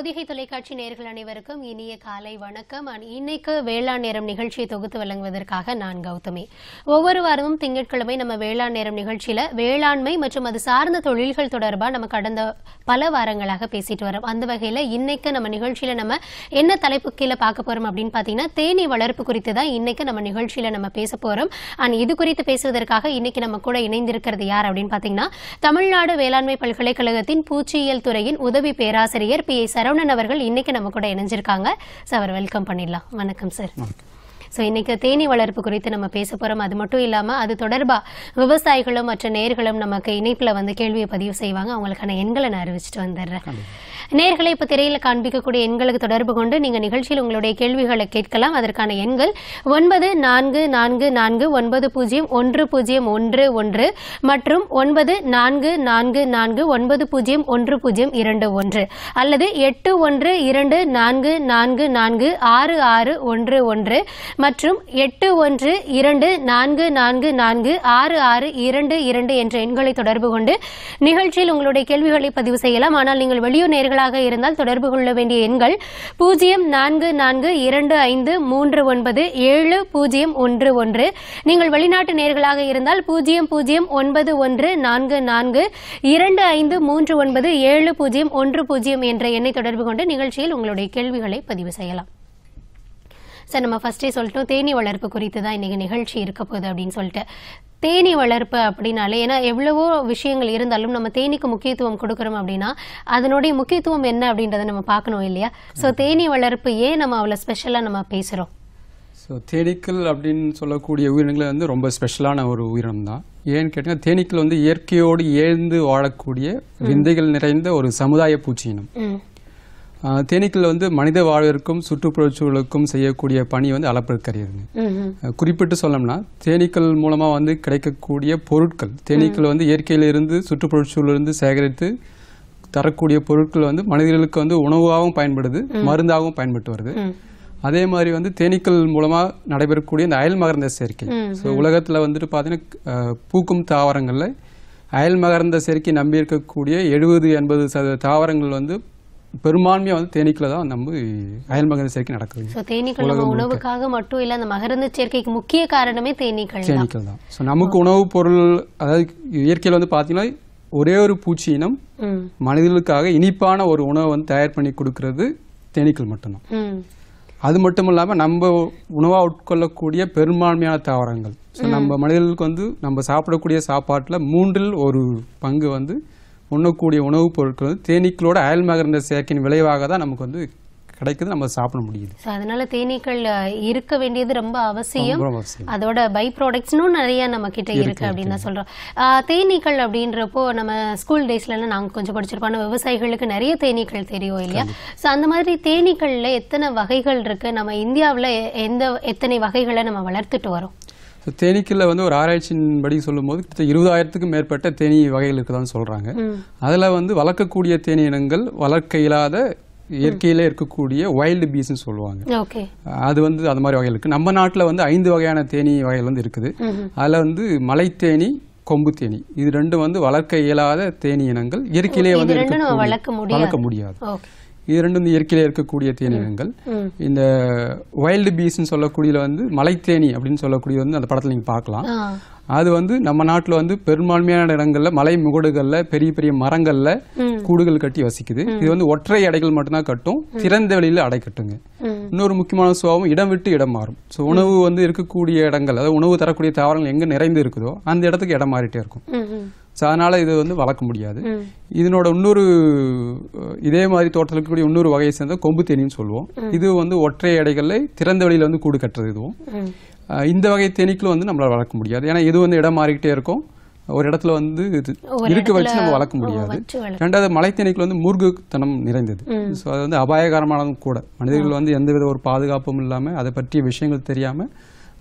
பொதிகை தொலைக்காட்சி நேயர்கள் அனைவருக்கும் இனிய காலை வணக்கம் And இன்னைக்கு வேளாண் நேரம் நிகழ்ச்சியை தொகுத்து வழங்குவதற்காக நான் கௌதமி ஒவ்வொரு வாரமும் திங்கட்கிழமை நம்ம வேளாண் நேரம் நிகழ்ச்சியில வேளாண்மை மற்றும் அது சார்ந்த தொழில்கள் தொடர்பா நம்ம கடந்த பல வாரங்களாக பேசிட்டு வரோம் அந்த வகையில இன்னைக்கு நம்ம நிகழ்ச்சியில நம்ம என்ன தலைப்பு கீழே பார்க்க போறோம் அப்படின்னு பாத்தீங்கன்னா தேனீ வளர்ப்பு குறித்து தான் இன்னைக்கு நம்ம நிகழ்ச்சியில நம்ம பேச போறோம் அண்ட் இது குறித்து பேசுவதற்காக இன்னைக்கு நம்ம கூட இணைந்திருக்கிறது யார் அப்படின்னு பாத்தீங்கன்னா தமிழ்நாடு வேளாண்மை பல்கலைக்கழகத்தின் பூச்சியியல் துறையின் உதவி பேராசிரியர் பி ஐ சரவணன் அவர்கள் இன்னைக்கு நம்ம கூட இணைஞ்சிருக்காங்க ஸோ அவர் வெல்கம் பண்ணிடலாம் வணக்கம் சார் ஸோ இன்னைக்கு தேனீ வளர்ப்பு குறித்து நம்ம பேச போறோம் அது மட்டும் இல்லாம அது தொடர்பா விவசாயிகளும் மற்ற நேர்களும் நமக்கு இணைப்புல வந்து கேள்வியை பதிவு செய்வாங்க அவங்களுக்கான எண்களை நான் அறிவிச்சிட்டு வந்துடுறேன் நேர்களை இப்ப திரையில காண்பிக்கக்கூடிய எண்களுக்கு தொடர்பு கொண்டு நீங்க நிகழ்ச்சியில் உங்களுடைய கேள்விகளை கேட்கலாம் அதற்கான எண்கள் ஒன்பது நான்கு நான்கு நான்கு ஒன்பது பூஜ்ஜியம் ஒன்று பூஜ்ஜியம் ஒன்று ஒன்று மற்றும் ஒன்பது நான்கு நான்கு நான்கு ஒன்பது பூஜ்ஜியம் ஒன்று பூஜ்ஜியம் இரண்டு ஒன்று அல்லது எட்டு ஒன்று இரண்டு நான்கு நான்கு நான்கு ஆறு ஆறு ஒன்று ஒன்று மற்றும் எட்டு ஒன்று இரண்டு நான்கு நான்கு நான்கு ஆறு ஆறு இரண்டு இரண்டு என்ற எண்களை தொடர்பு கொண்டு நிகழ்ச்சியில் உங்களுடைய கேள்விகளை பதிவு செய்யலாம் ஆனால் நீங்கள் வெளியூர் நேர்களாக இருந்தால் தொடர்பு கொள்ள வேண்டிய எண்கள் பூஜ்ஜியம் நான்கு நான்கு இரண்டு ஐந்து மூன்று ஒன்பது ஏழு பூஜ்ஜியம் ஒன்று ஒன்று நீங்கள் வெளிநாட்டு நேர்களாக இருந்தால் பூஜ்ஜியம் பூஜ்ஜியம் ஒன்பது ஒன்று நான்கு நான்கு இரண்டு ஐந்து மூன்று ஒன்பது ஏழு பூஜ்ஜியம் ஒன்று பூஜ்ஜியம் என்ற எண்ணை தொடர்பு கொண்டு நிகழ்ச்சியில் உங்களுடைய கேள்விகளை பதிவு செய்யலாம் சார் நம்ம ஃபர்ஸ்டே சொல்லிட்டோம் தேனீ வளர்ப்பு குறித்து தான் இன்னைக்கு நிகழ்ச்சி இருக்க போகுது அப்படின்னு சொல்லிட்டு தேனீ வளர்ப்பு அப்படின்னாலே ஏன்னா எவ்வளவோ விஷயங்கள் இருந்தாலும் நம்ம தேனீக்கு முக்கியத்துவம் கொடுக்குறோம் அப்படின்னா அதனுடைய முக்கியத்துவம் என்ன அப்படின்றத நம்ம பார்க்கணும் இல்லையா ஸோ தேனீ வளர்ப்பு ஏன் நம்ம அவ்வளோ ஸ்பெஷலாக நம்ம பேசுகிறோம் ஸோ தேனீக்கள் அப்படின்னு சொல்லக்கூடிய உயிரினங்கள் வந்து ரொம்ப ஸ்பெஷலான ஒரு உயிரினம் தான் ஏன்னு கேட்டிங்கன்னா தேனீக்கள் வந்து இயற்கையோடு ஏழ்ந்து வாழக்கூடிய விந்தைகள் நிறைந்த ஒரு சமுதாய பூச்சியினம் ம் ஆஹ் தேனீக்கள் வந்து மனித வாழ்விற்கும் சுற்றுப்புறச் சூழலுக்கும் செய்யக்கூடிய பணி வந்து அளப்பிற்கரியதுங்க ம் ம் அஹ் குறிப்பிட்டு சொல்லணும்னா தேனீக்கள் மூலமா வந்து கிடைக்கக்கூடிய பொருட்கள் தேனீக்கள் வந்து இயற்கையிலிருந்து சுற்றுப்புறச் சூழலிருந்து சேகரித்து தரக்கூடிய பொருட்கள் வந்து மனிதர்களுக்கு வந்து உணவாகவும் பயன்படுது மருந்தாகவும் பயன்பட்டு வருது ம் அதே மாதிரி வந்து தேனீக்கள் மூலமா நடைபெறக்கூடிய இந்த அயல் மகர்ந்த சேர்க்கை ம், ஸோ உலகத்துல வந்துட்டு பார்த்தீங்கன்னா அஹ், பூக்கும் தாவரங்கள்ல அயல் மகர்ந்த சேர்க்கை நம்பி இருக்கக்கூடிய எழுபது எண்பது சத தாவரங்கள் வந்து பெரும்பான்மையா வந்து தேனீக்களை தான் நம்ம அயல் மகர்ந்த சேர்க்கை நடக்குது ஸோ தேனீக்கள் நம்ம உணவுக்காக மட்டும் இல்லை அந்த மகரந்த சேர்க்கைக்கு முக்கிய காரணமே தேனீக்கள் தான் தேனீக்கள் தான் ஸோ நமக்கு உணவுப் பொருள் அதாவது இயற்கையில் வந்து பார்த்தீங்கன்னா ஒரே ஒரு பூச்சி இனம் ம் மனிதர்களுக்காக இனிப்பான ஒரு உணவை வந்து தயார் பண்ணி கொடுக்கறது தேனீக்கள் மட்டும்தான் ம் அது மட்டும் இல்லாமல் நம்ம உணவாக உட்கொள்ளக்கூடிய பெரும்பான்மையான தாவரங்கள் ஸோ நம்ம மனிதர்களுக்கு வந்து நம்ம சாப்பிடக்கூடிய சாப்பாட்டில் மூன்றில் ஒரு பங்கு வந்து உண்ணக்கூடிய உணவுப் பொருட்கள் வந்து தேனீக்களோட அயல் மகர்ந்த சேர்க்கையின் விளைவாக தான் நமக்கு வந்து கிடைக்குது நம்ம சாப்பிட முடியுது ஸோ அதனால தேனீக்கள் அஹ், இருக்க வேண்டியது ரொம்ப அவசியம் ரொம்ப அவசியம் அதோட பை ப்ராடக்ட்ஸ்னும் நிறைய நம்ம கிட்ட இருக்கு அப்படின்னு தான் சொல்றோம் ஆஹ், தேனீக்கள் அப்படின்றப்போ நம்ம ஸ்கூல் டேஸ்ல எல்லாம் நாங்க கொஞ்சம் படிச்சிருப்போம் ஆனா விவசாயிகளுக்கு நிறைய தேனீக்கள் தெரியும் இல்லையா சோ அந்த மாதிரி தேனீக்கள்ல எத்தனை வகைகள் இருக்கு நம்ம இந்தியாவுல எ- எந்த எத்தனை வகைகளை நம்ம வளர்த்துட்டு வரோம் ஸோ தேனீக்களில் வந்து ஒரு ஆராய்ச்சியின்படி சொல்லும்போது கிட்டத்தட்ட இருபதாயிரத்துக்கும் மேற்பட்ட தேனீ வகைகள் இருக்குதான்னு சொல்றாங்க ம். அதில் வந்து வளர்க்கக்கூடிய தேனீ இனங்கள் வளர்க்க இயலாத இயற்கையிலே இருக்கக்கூடிய வைல்டு பீஸ்னு சொல்லுவாங்க ஓகே அது வந்து அது மாதிரி வகைகள் இருக்கு நம்ம நாட்டில் வந்து ஐந்து வகையான தேனீ வகைகள் வந்து இருக்குது அதில் வந்து மலைத்தேனி கொம்பு தேனி இது ரெண்டும் வந்து வளர்க்க இயலாத தேனீ இனங்கள் இயற்கையிலே வந்து இது ரெண்டும் நம்ம இருக்கக்கூடிய- வளர்க்க முடியாது வளர்க்க முடியாது ஓகே இது ரெண்டும் வந்து இயற்கையிலே இருக்கக்கூடிய தேனீ இனங்கள் ம் இந்த வைல்டு பீஸ்ன்னு சொல்லக்கூடியதுல வந்து மலைத்தேனி அப்படின்னு சொல்லக்கூடிய வந்து அந்த படத்தில் நீங்கள் பார்க்கலாம் ஆ அது வந்து நம்ம நாட்டில் வந்து பெரும்பான்மையான இடங்கள்ல மலை முகடுகள்ல பெரிய பெரிய மரங்கள்ல ம். கூடுகள் கட்டி வசிக்குது இது வந்து ஒற்றை அடைகள் மட்டும்தான் கட்டும் திறந்த வெளியில அடை கட்டுங்க ம் இன்னொரு முக்கியமான சுபாவம் இடம் விட்டு இடம் மாறும் ஸோ உணவு வந்து இருக்கக்கூடிய இடங்கள் அதாவது உணவு தரக்கூடிய தாவரங்கள் எங்க நிறைந்து இருக்குதோ அந்த இடத்துக்கு இடம் மாறிட்டே இருக்கும் ம் ம் ஸோ அதனால இது வந்து வளர்க்க முடியாது ம் இதனோட இன்னொரு அஹ், இதே மாதிரி தோட்டத்தில் இருக்கக்கூடிய இன்னொரு வகையை சேர்ந்த கொம்பு தேனின்னு சொல்லுவோம் இது வந்து ஒற்றை அடைகள்ல திறந்த வெளியில வந்து கூடு கட்டுறது இதுவும் ம் அஹ் இந்த வகை தேனீக்களும் வந்து நம்மளால வளர்க்க முடியாது ஏன்னா இது வந்து இடம் மாறிக்கிட்டே இருக்கும் ஒரு இடத்துல வந்து இது ஒரு இருக்க வச்சு இடத்துல நம்ம வளர்க்க முடியாது வச்சு வளர்க்க ரெண்டாவது மலைத்தேனீக்கள் வந்து மூர்க்குத்தனம் நிறைந்தது ஸோ அது வந்து அபாயகரமானதும் கூட மனிதர்கள் வந்து எந்தவித ஒரு பாதுகாப்பும் இல்லாம அதை பற்றிய விஷயங்கள் தெரியாம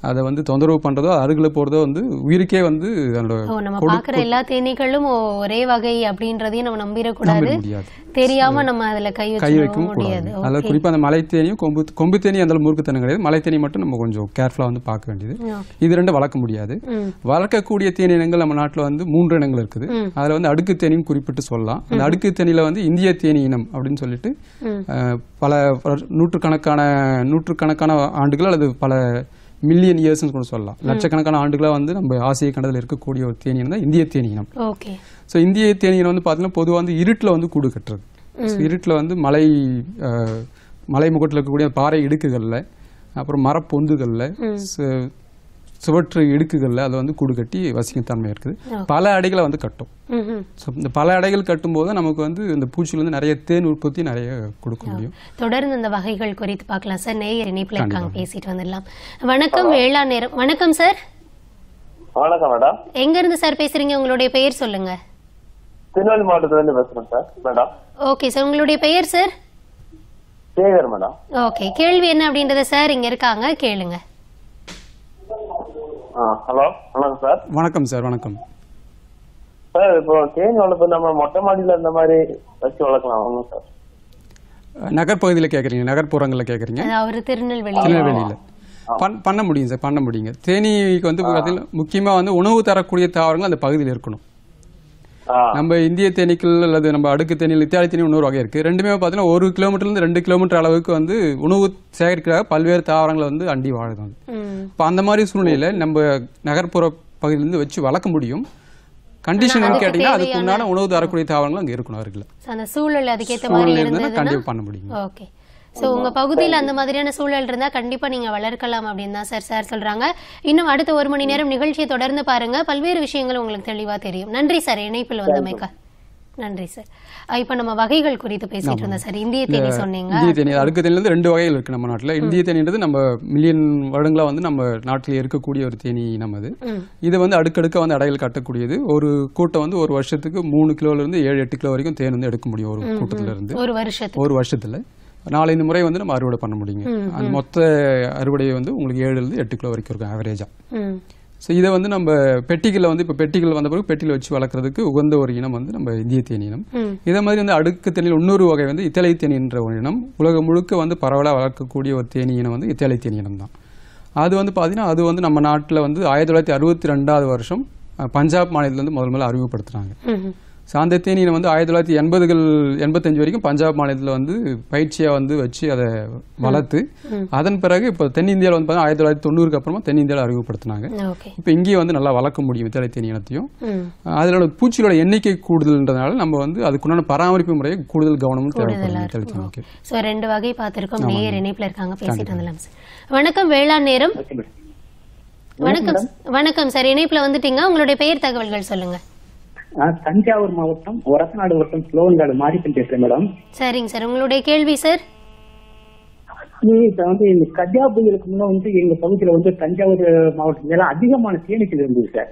அதை வந்து தொந்தரவு பண்றதோ அருகில் போறதோ வந்து உயிருக்கே வந்து அதோட ஓ நம்ம பாக்குற எல்லா தேனீக்களும் ஒ- ஒரே வகை அப்படின்றதையும் நம்ம நம்பிடக்கூடாது நம்பிட முடியாது தெரியாம நம்ம அதுல கை கை வச்சிடவும் வைக்கவும் முடியாது கூடாது அதில் குறிப்பா அந்த மலை தேனியும் கொம்பு கொம்பு தேனி அந்த அளவு மூர்க்குத்தனம் கிடையாது மலை தேனி மட்டும் நம்ம கொஞ்சம் கேர்ஃபுல்லா வந்து பார்க்க வேண்டியது ஓகே. இது ரெண்டும் வளர்க்க முடியாது ம். வளர்க்கக்கூடிய தேனி இனங்கள் நம்ம நாட்டுல வந்து மூன்று இனங்கள் இருக்குது ம். அதுல வந்து அடுக்கு தேனின்னு குறிப்பிட்டு சொல்லலாம் அந்த அடுக்கு தேனியில வந்து இந்திய தேனி இனம் அப்படின்னு சொல்லிட்டு ம். அஹ், பல வருஷ- நூற்றுக்கணக்கான நூற்றுக்கணக்கான ஆண்டுகள் அல்லது பல மில்லியன் இயர்ஸ்னு கூட சொல்லலாம் லட்சக்கணக்கான ஆண்டுகளாக வந்து நம்ம ஆசிய கண்டத்தில் இருக்கக்கூடிய ஒரு தேனி இனம் தான் இந்திய தேனி இனம் ஓகே ஸோ இந்திய தேனி இனம் வந்து பார்த்தீங்கன்னா பொதுவாக வந்து இருட்டில் வந்து கூடு கட்டுறது ஸோ இருட்டில் வந்து மலை அஹ், மலை முகட்டில் இருக்கக்கூடிய பாறை இடுக்குகளில் அப்புறம் மரப்பொந்துகளில் சு- சுவற்று இடுக்குகளில் அதை வந்து கூடு கட்டி வசிக்கும் தன்மை இருக்குது பல அடைகளை வந்து கட்டும் ம்ஹும். ஸோ இந்த பல அடைகள் கட்டும்போது நமக்கு வந்து இந்த பூச்சியிலேருந்து நிறைய தேன் உற்பத்தி நிறைய கொடுக்க முடியும் தொடர்ந்து இந்த வகைகள் குறித்து பார்க்கலாம் சார் நேயர் இணைப்புல இருக்காங்க பேசிட்டு வந்துடலாம் வணக்கம் வேளாண் நேரம் வணக்கம் சார் வணக்கம் மேடம் எங்க இருந்து சார் பேசுறீங்க உங்களுடைய பெயர் சொல்லுங்க திருநெல்வேலி மாவட்டத்துல இருந்து பேசுறேன் சார் மேடம் ஓகே சார் உங்களுடைய பெயர் சார் சேகர் மேடம் ஓகே கேள்வி என்ன அப்படின்றத சார் இங்க இருக்காங்க கேளுங்க ஆ ஹலோ வணக்கம் சார் வணக்கம் சார் வணக்கம் சார் இப்போ தேனி வளர்ப்பு நம்ம மொட்டை மாடியில இந்த மாதிரி வச்சு வளர்க்கலாம் ஆமாம் சார் நகர்ப்பகுதியில் கேட்குறீங்க நகர்ப்புறங்களில் கேட்குறீங்க அது அவரு திருநெல்வேலி திருநெல்வேலியில் பண் பண்ண முடியும் சார் பண்ண முடியுங்க தேனீக்கு வந்து பார்த்தீங்கன்னா முக்கியமாக வந்து உணவு தரக்கூடிய தாவரங்கள் அந்த பகுதியில் இருக்கணும் ஆ நம்ம இந்திய தேனீக்கள் அல்லது நம்ம அடுக்கு தேனியில் இத்தியாதி தேனி இன்னொரு வகை இருக்குது ரெண்டுமே பார்த்தீங்கன்னா ஒரு கிலோமீட்டர்லேருந்து ரெண்டு கிலோமீட்டர் அளவுக்கு வந்து உணவு சேகரிக்கிறதாக பல்வேறு தாவரங்களை வந்து அண்டி வாழுது அது. ம். இப்போ அந்த மாதிரி சூழ்நிலையில் நம்ம நகர்ப்புற பகுதியிலேருந்து வச்சு வளர்க்க முடியும் கண்டிஷன் கேட்டிங்கன்னா அதுக்கு உண்டான உணவு தரக்கூடிய தாவரங்கள் அங்கே இருக்கணும் அருகில் அந்த சூழல் அதுக்கேத்த மாதிரி சூழ்நிலை இருந்தால் இருந்ததுன்னா கண்டிப்பாக பண்ண முடியும் ஓகே சோ உங்க பகுதியில அந்த மாதிரியான சூழல் இருந்தா கண்டிப்பா நீங்க வளர்க்கலாம் அப்படின்னு தான் சார் சார் சொல்றாங்க இன்னும் அடுத்த ஒரு மணி நேரம் நிகழ்ச்சியை தொடர்ந்து பாருங்க பல்வேறு விஷயங்கள் உங்களுக்கு தெளிவா தெரியும் நன்றி சார் இணைப்பில் வந்தமைக்கா நன்றி சார் அஹ் இப்ப நம்ம வகைகள் குறித்து பேசிட்டு இருந்தோம் சார் இந்திய தேனி சொன்னீங்க இந்திய தேனி அடுக்கு தேனிலேருந்து ரெண்டு வகைகள் இருக்குது நம்ம நாட்டில் இந்திய தேனின்றது நம்ம மில்லியன் வருடங்களா வந்து நம்ம நாட்டில் இருக்கக்கூடிய ஒரு தேனி இனம் அது ம். இது வந்து அடுக்கடுக்காக வந்து அடைகள் கட்டக்கூடியது ஒரு கூட்டம் வந்து ஒரு வருஷத்துக்கு மூணு கிலோலேருந்து ஏழு எட்டு கிலோ வரைக்கும் தேன் வந்து எடுக்க முடியும் ஒரு கூட்டத்துல இருந்து ஒரு வருஷத்துக்கு ஒரு வருஷத்துல நாலஞ்சு முறை வந்து நம்ம அறுவடை பண்ண முடியுங்க அந்த மொத்த அறுவடை வந்து உங்களுக்கு ஏழுலேருந்து எட்டு கிலோ வரைக்கும் இருக்கும் ஆவரேஜா ம். ஸோ இதை வந்து நம்ம பெட்டிகளில் வந்து இப்போ பெட்டிகள் வந்த பிறகு பெட்டியில் வச்சு வளர்க்குறதுக்கு உகந்த ஒரு இனம் வந்து நம்ம இந்திய தேனி இனம் ம். இதே மாதிரி வந்து அடுக்கு தேனியில் இன்னொரு வகை வந்து இத்தலை தேனி என்ற ஒரு இனம் உலகம் முழுக்க வந்து பரவலாக வளர்க்கக்கூடிய ஒரு தேனி இனம் வந்து இத்தலை தேனி இனம் தான் அது வந்து பார்த்தீங்கன்னா அது வந்து நம்ம நாட்டில் வந்து ஆயிரத்தி தொள்ளாயிரத்தி அறுபத்தி ரெண்டாவது வருஷம் அஹ், பஞ்சாப் மாநிலத்திலேருந்து முதல் முதல்ல அறிமுகப்படுத்துனாங்க ம். ஸோ அந்த தேனியை வந்து ஆயிரத்தி தொள்ளாயிரத்தி எண்பதுகள் எண்பத்தஞ்சு வரைக்கும் பஞ்சாப் மாநிலத்தில் வந்து பயிற்சியாக வந்து வச்சு அதை வளர்த்து அதன் பிறகு இப்போ தென்னிந்தியாவில் வந்து பார்த்தீங்கன்னா ஆயிரத்தி தொள்ளாயிரத்தி தொண்ணூறுக்கு அப்புறமா தென்னிந்தியாவில் அறிமுகப்படுத்தினாங்க ஓகே இப்போ இங்கேயே வந்து நல்லா வளர்க்க முடியும் இத்தலை தேனி இனத்தையும் ம். அதில் பூச்சியோட எண்ணிக்கை கூடுதல்ன்றதுனால நம்ம வந்து அதுக்குண்டான பராமரிப்பு முறையை கூடுதல் கவனமும் தேவைப்படும் இத்தலை தேனிக்கு சோ ரெண்டு வகை பார்த்திருக்கோம் நேயர் இணைப்புல இருக்காங்க பேசிட்டு வந்துடலாம் சார் வணக்கம் வேளாண் நேரம் வணக்கம் வணக்கம் சார் இணைப்புல வந்துட்டீங்க உங்களுடைய பெயர் தகவல்கள் சொல்லுங்க நான் தஞ்சாவூர் மாவட்டம் ஒரத்தநாடு வட்டம் ஸ்லோவன்காடு மாரிப்பன் பேசுறேன் மேடம் சரிங்க சார் உங்களுடைய கேள்வி சார் நீ இப்ப வந்து இந்த கஜா புயலுக்கு முன்ன வந்து எங்க பகுதியில வந்து தஞ்சாவூர் மாவட்டத்துல அதிகமான தேனீக்கள் இருந்தது சார்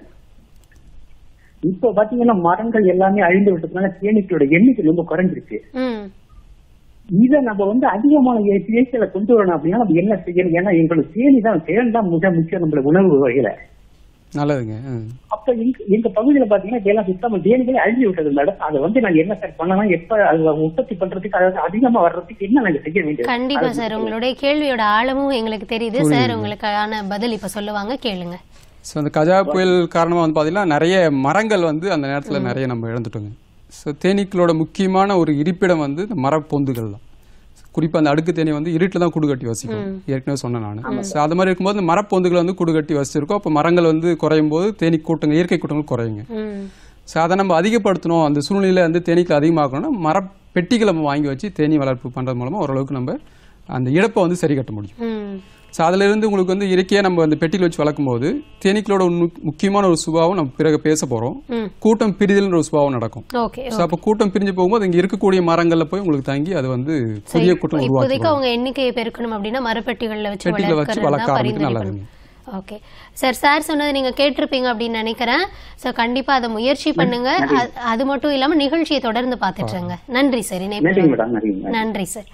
இப்ப பாத்தீங்கன்னா மரங்கள் எல்லாமே அழிந்து விட்டதுனால தேனீக்களோட எண்ணிக்கை ரொம்ப குறைஞ்சிருச்சு ம் இதை நம்ம வந்து அதிகமான தேசியில கொண்டு வரணும் அப்படின்னா நம்ம என்ன செய்யணும் ஏன்னா எங்களுக்கு தேனி தான் தேன் தான் மிக முக்கியம் நம்மளோட உணவு வகையில நல்லதுங்க ம். அப்ப எங்க எங்க பகுதியில பாத்தீங்கன்னா இதெல்லாம் சுத்தமா தேனிகளே அழிஞ்சு விட்டது மேடம் அதை வந்து நாங்க என்ன சார் பண்ணலாம் எப்ப அது உற்பத்தி பண்றதுக்கு அதாவது அதிகமா வர்றதுக்கு என்ன நாங்க செய்ய வேண்டியது கண்டிப்பா சார் உங்களுடைய கேள்வியோட ஆழமும் எங்களுக்கு தெரியுது சார் உங்களுக்கான பதில் இப்ப சொல்லுவாங்க கேளுங்க ஸோ அந்த கஜா புயல் காரணமாக வந்து பார்த்தீங்கன்னா நிறைய மரங்கள் வந்து அந்த நேரத்தில் நிறைய நம்ம இழந்துட்டோங்க ஸோ தேனீக்களோட முக்கியமான ஒரு இருப்பிடம் வந்து இந்த மரப்பொந்துகள் தான் குறிப்பாக அந்த அடுக்கு தேனி வந்து இருட்டில் தான் கூடு கட்டி வசிக்கும் ஏற்கனவே சொன்னேன் நான் ஸோ அது மாதிரி இருக்கும்போது இந்த மரப்பொந்துகள் வந்து கூடு கட்டி வசிச்சிருக்கோம் அப்போ மரங்கள் வந்து குறையும் போது தேனீ கூட்டங்கள் இயற்கை கூட்டங்கள் குறையுங்க ம் ஸோ அதை நம்ம அதிகப்படுத்தணும் அந்த சூழ்நிலையில் வந்து தேனீக்கள் அதிகமாக்கணும்னா மரப்பெட்டிகளை நம்ம வாங்கி வச்சு தேனீ வளர்ப்பு பண்ணுறது மூலமாக ஓரளவுக்கு நம்ம அந்த இழப்பை வந்து சரி கட்ட முடியும் ம் ஸோ அதிலிருந்து உங்களுக்கு வந்து இயற்கையாக நம்ம அந்த பெட்டியில் வச்சு வளர்க்கும் போது தேனீக்களோட ஒரு முக்- முக்கியமான ஒரு சுபாவம் நம்ம பிறகு பேச போகிறோம் ம். கூட்டம் பிரிதல்ன்ற ஒரு சுபாவம் நடக்கும் ஓகே ஸோ அப்போ கூட்டம் பிரிஞ்சு போகும்போது இங்கே இருக்கக்கூடிய மரங்களில் போய் உங்களுக்கு தங்கி அது வந்து புதிய கூட்டம் உருவாக்கி இப்போதைக்கு அவங்க எண்ணிக்கையை பெருக்கணும் அப்படின்னா மரப்பெட்டிகள்ல வச்சு பெட்டிகளை வச்சு வளர்க்கறது வளர்க்க தான் ஆரம்பிக்கிறது பரிந்துரைக்கணும் நல்லதுங்க ஓகே சார் சார் சொன்னதை நீங்க கேட்டிருப்பீங்க அப்படின்னு நினைக்கிறேன் ஸோ கண்டிப்பா அதை முயற்சி பண்ணுங்க அ- அது மட்டும் இல்லாம நிகழ்ச்சியை தொடர்ந்து பார்த்துட்டுருங்க நன்றி சார் இணைப்பு நன்றிங்க மேடம் நன்றிங்க நன்றி சார்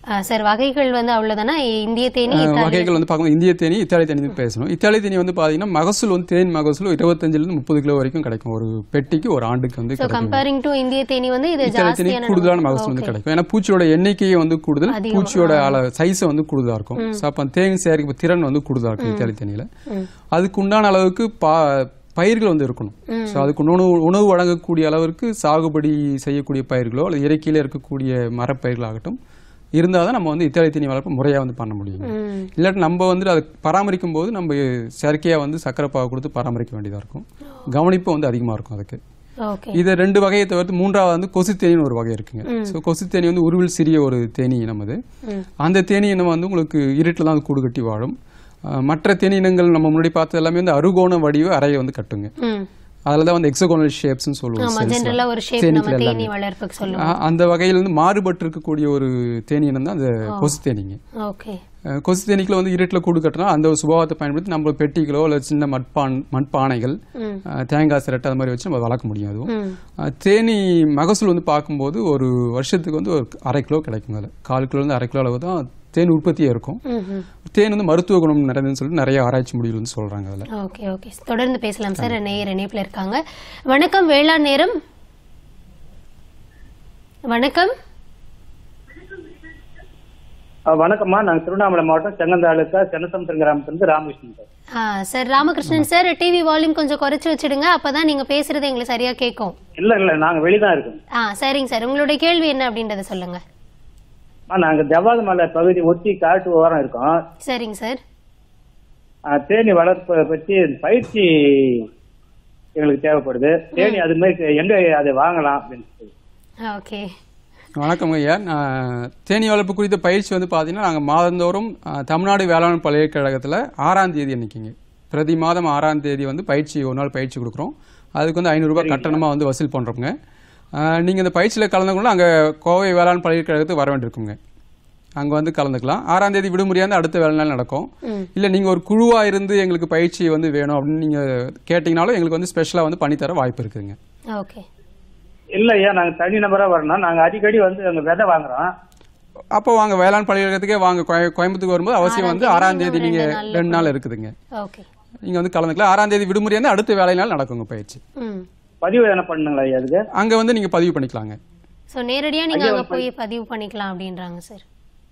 சார் வகைகள் வந்து அவ்வளவுதானா இந்திய தேனி அஹ், இத்தாலி- வகைகள் வந்து பார்க்கும்போது இந்திய தேனி இத்தாலி தேனி பத்தி பேசணும் இத்தாலி தேனி வந்து பார்த்தீங்கன்னா மகசூல் வந்து தேன் மகசூல் இருபத்தஞ்சிலிருந்து முப்பது கிலோ வரைக்கும் கிடைக்கும் ஒரு பெட்டிக்கு ஒரு ஆண்டுக்கு வந்து ஸோ கிடைக்கும் கம்பேரிங் டு இந்திய தேனி வந்து இது இத்தாலி தேனி ஜாஸ்தியான கூடுதலான மகசூல் வந்து கிடைக்கும் ஏன்னா பூச்சியோட எண்ணிக்கையை வந்து கூடுதல் அதிகமா, பூச்சியோட அள சைஸ் வந்து கூடுதலா இருக்கும் ஸோ அப்போ தேன் சேகரிப்பு திறன் வந்து கூடுதலா இருக்கும் இத்தாலி தேனியில அதுக்கு உண்டான அளவுக்கு பா பயிர்கள் வந்து இருக்கணும் ஸோ அதுக்கு உணவு உணவு வழங்கக்கூடிய அளவிற்கு சாகுபடி செய்யக்கூடிய பயிர்களோ அல்லது இயற்கையில இருக்கக்கூடிய மரப்பயிர்களாகட்டும் இருந்தால் தான் நம்ம வந்து இத்தாலி தேனி வளர்ப்பு முறையாக வந்து பண்ண முடியும் ம். இல்லாட்டி நம்ம வந்து அதை பராமரிக்கும் போது நம்ம செயற்கையாக வந்து சர்க்கரை பாகு கொடுத்து பராமரிக்க வேண்டியதாக இருக்கும் கவனிப்பு வந்து அதிகமாக இருக்கும் அதுக்கு ஓகே இதை ரெண்டு வகையை தவிர்த்து மூன்றாவது வந்து கொசு தேனின்னு ஒரு வகை இருக்குங்க ஸோ கொசு தேனி வந்து உருவில் சிறிய ஒரு தேனி இனம் அது அந்த தேனி இனம் வந்து உங்களுக்கு இருட்டில் தான் அது கூடு கட்டி வாழும் அஹ் மற்ற தேனி இனங்கள் நம்ம முன்னாடி பார்த்தது எல்லாமே வந்து அருகோண வடிவ அறையை வந்து கட்டுங்க ம் அதில் தான் வந்து எக்ஸகோனல் ஷேப்ஸ்னு சொல்லுவோம் ஆமா cells. ஜென்ரலா ஒரு ஷேப் நம்ம தேனீக்கள் தேனி எல்லாமே. வளர்ப்புக்கு சொல்லுவோம் அஹ் அந்த வகையில் வந்து மாறுபட்டு இருக்கக்கூடிய ஒரு தேனி இனம் தான் அந்த கொசு தேனிங்க ஓகே அஹ் கொசு தேனீக்களை வந்து இருட்டில் கூடு கட்டினா அந்த ஒரு சுபாவத்தை பயன்படுத்தி நம்ம பெட்டிகளோ இல்லை சின்ன மட்பான் மண்பானைகள் ம். அஹ் தேங்காய் சிரட்டை அது மாதிரி வச்சு நம்ம வளர்க்க முடியும் அதுவும் ம் அஹ் தேனி மகசூல் வந்து பார்க்கும்போது ஒரு வருஷத்துக்கு வந்து ஒரு அரை கிலோ கிடைக்கும் அதில் கால் கிலோலேருந்து அரை கிலோ அளவு தான் தேன் உற்பத்தியே இருக்கும் ம் ம் தேன் வந்து மருத்துவ குணம் நிறைந்ததுன்னு சொல்லிட்டு நிறைய ஆராய்ச்சி முடிவுகள் வந்து சொல்கிறாங்க அதில் ஓகே ஓகே தொடர்ந்து பேசலாம் சார் நேயர் இணைப்புல இருக்காங்க வணக்கம் வேளாண் நேரம் வணக்கம் அஹ் வணக்கம்மா நாங்க திருவண்ணாமலை மாவட்டம் செங்கந்தாலுக்கா சென்னசமுத்திரம் கிராமத்திலிருந்து ராமகிருஷ்ணன் சார் ஆ, sir Ramakrishnan sir TV volume கொஞ்சம் குறைச்சு வச்சிடுங்க அப்பதான் நீங்க பேசுறது எங்களுக்கு சரியா கேட்கும் இல்ல இல்ல நாங்க வெளிதான் இருக்கோம் ஆ சரிங்க சார் உங்களுடைய கேள்வி என்ன அப்படின்றத சொல்லுங்க அம்மா, நாங்க ஜவ்வாது மலை பகுதி ஒட்டி காட்டு ஓரம் இருக்கோம் சரிங்க சார் அஹ் தேனி வளர்ப்பை பற்றி பயிற்சி எங்களுக்கு தேவைப்படுது தேனி அது மாதிரி எங்க அதை வாங்கலாம் அப்படின்னு சொல்லி ஓகே வணக்கம் ஐயா நான் தேனி வளர்ப்பு குறித்த பயிற்சி வந்து பார்த்தீங்கன்னா நாங்கள் மாதந்தோறும் அஹ், தமிழ்நாடு வேளாண் பல்கலைக்கழகத்தில் ஆறாம் தேதி அன்னைக்குங்க பிரதி மாதம் ஆறாம் தேதி வந்து பயிற்சி ஒரு நாள் பயிற்சி கொடுக்குறோம் அதுக்கு வந்து ஐநூறுரூபா கட்டணமாக வந்து வசூல் பண்ணுறோங்க நீங்கள் இந்த பயிற்சியில் கலந்துக்கணும் அங்கே கோவை வேளாண் பல்கலைக்கழகத்துக்கு வர வேண்டியிருக்குங்க அங்கே வந்து கலந்துக்கலாம் ஆறாம் தேதி விடுமுறையாக இருந்து அடுத்த வேலை நாள் நடக்கும் ம். இல்லை நீங்கள் ஒரு குழுவாக இருந்து எங்களுக்கு பயிற்சி வந்து வேணும் அப்படின்னு நீங்கள் கேட்டிங்கனாலும் எங்களுக்கு வந்து ஸ்பெஷலாக வந்து பண்ணித்தர வாய்ப்பு இருக்குதுங்க ஓகே இல்ல ஐயா நாங்க தனி நபரா வரணும் நாங்க அடிக்கடி வந்து அங்க விதை வாங்குறோம் அப்போ வாங்க வேளாண் பல்கலைக்கழகத்துக்கே வாங்க கோய- கோயம்புத்தூருக்கு வரும்போது அவசியம் வந்து ஆறாம் தேதி நீங்க ரெண்டு நாள் இருக்குதுங்க ஓகே நீங்க வந்து கலந்துக்கலாம் ஆறாம் தேதி விடுமுறை வந்து அடுத்த வேலை நாள் நடக்குங்க பயிற்சி ம் பதிவு என்ன பண்ணுங்களா ஐயா அதுக்கு அங்க வந்து நீங்க பதிவு பண்ணிக்கலாங்க ஸோ நேரடியா நீங்க அங்க போய் பதிவு பண்ணிக்கலாம் அப்படின்றாங்க சார்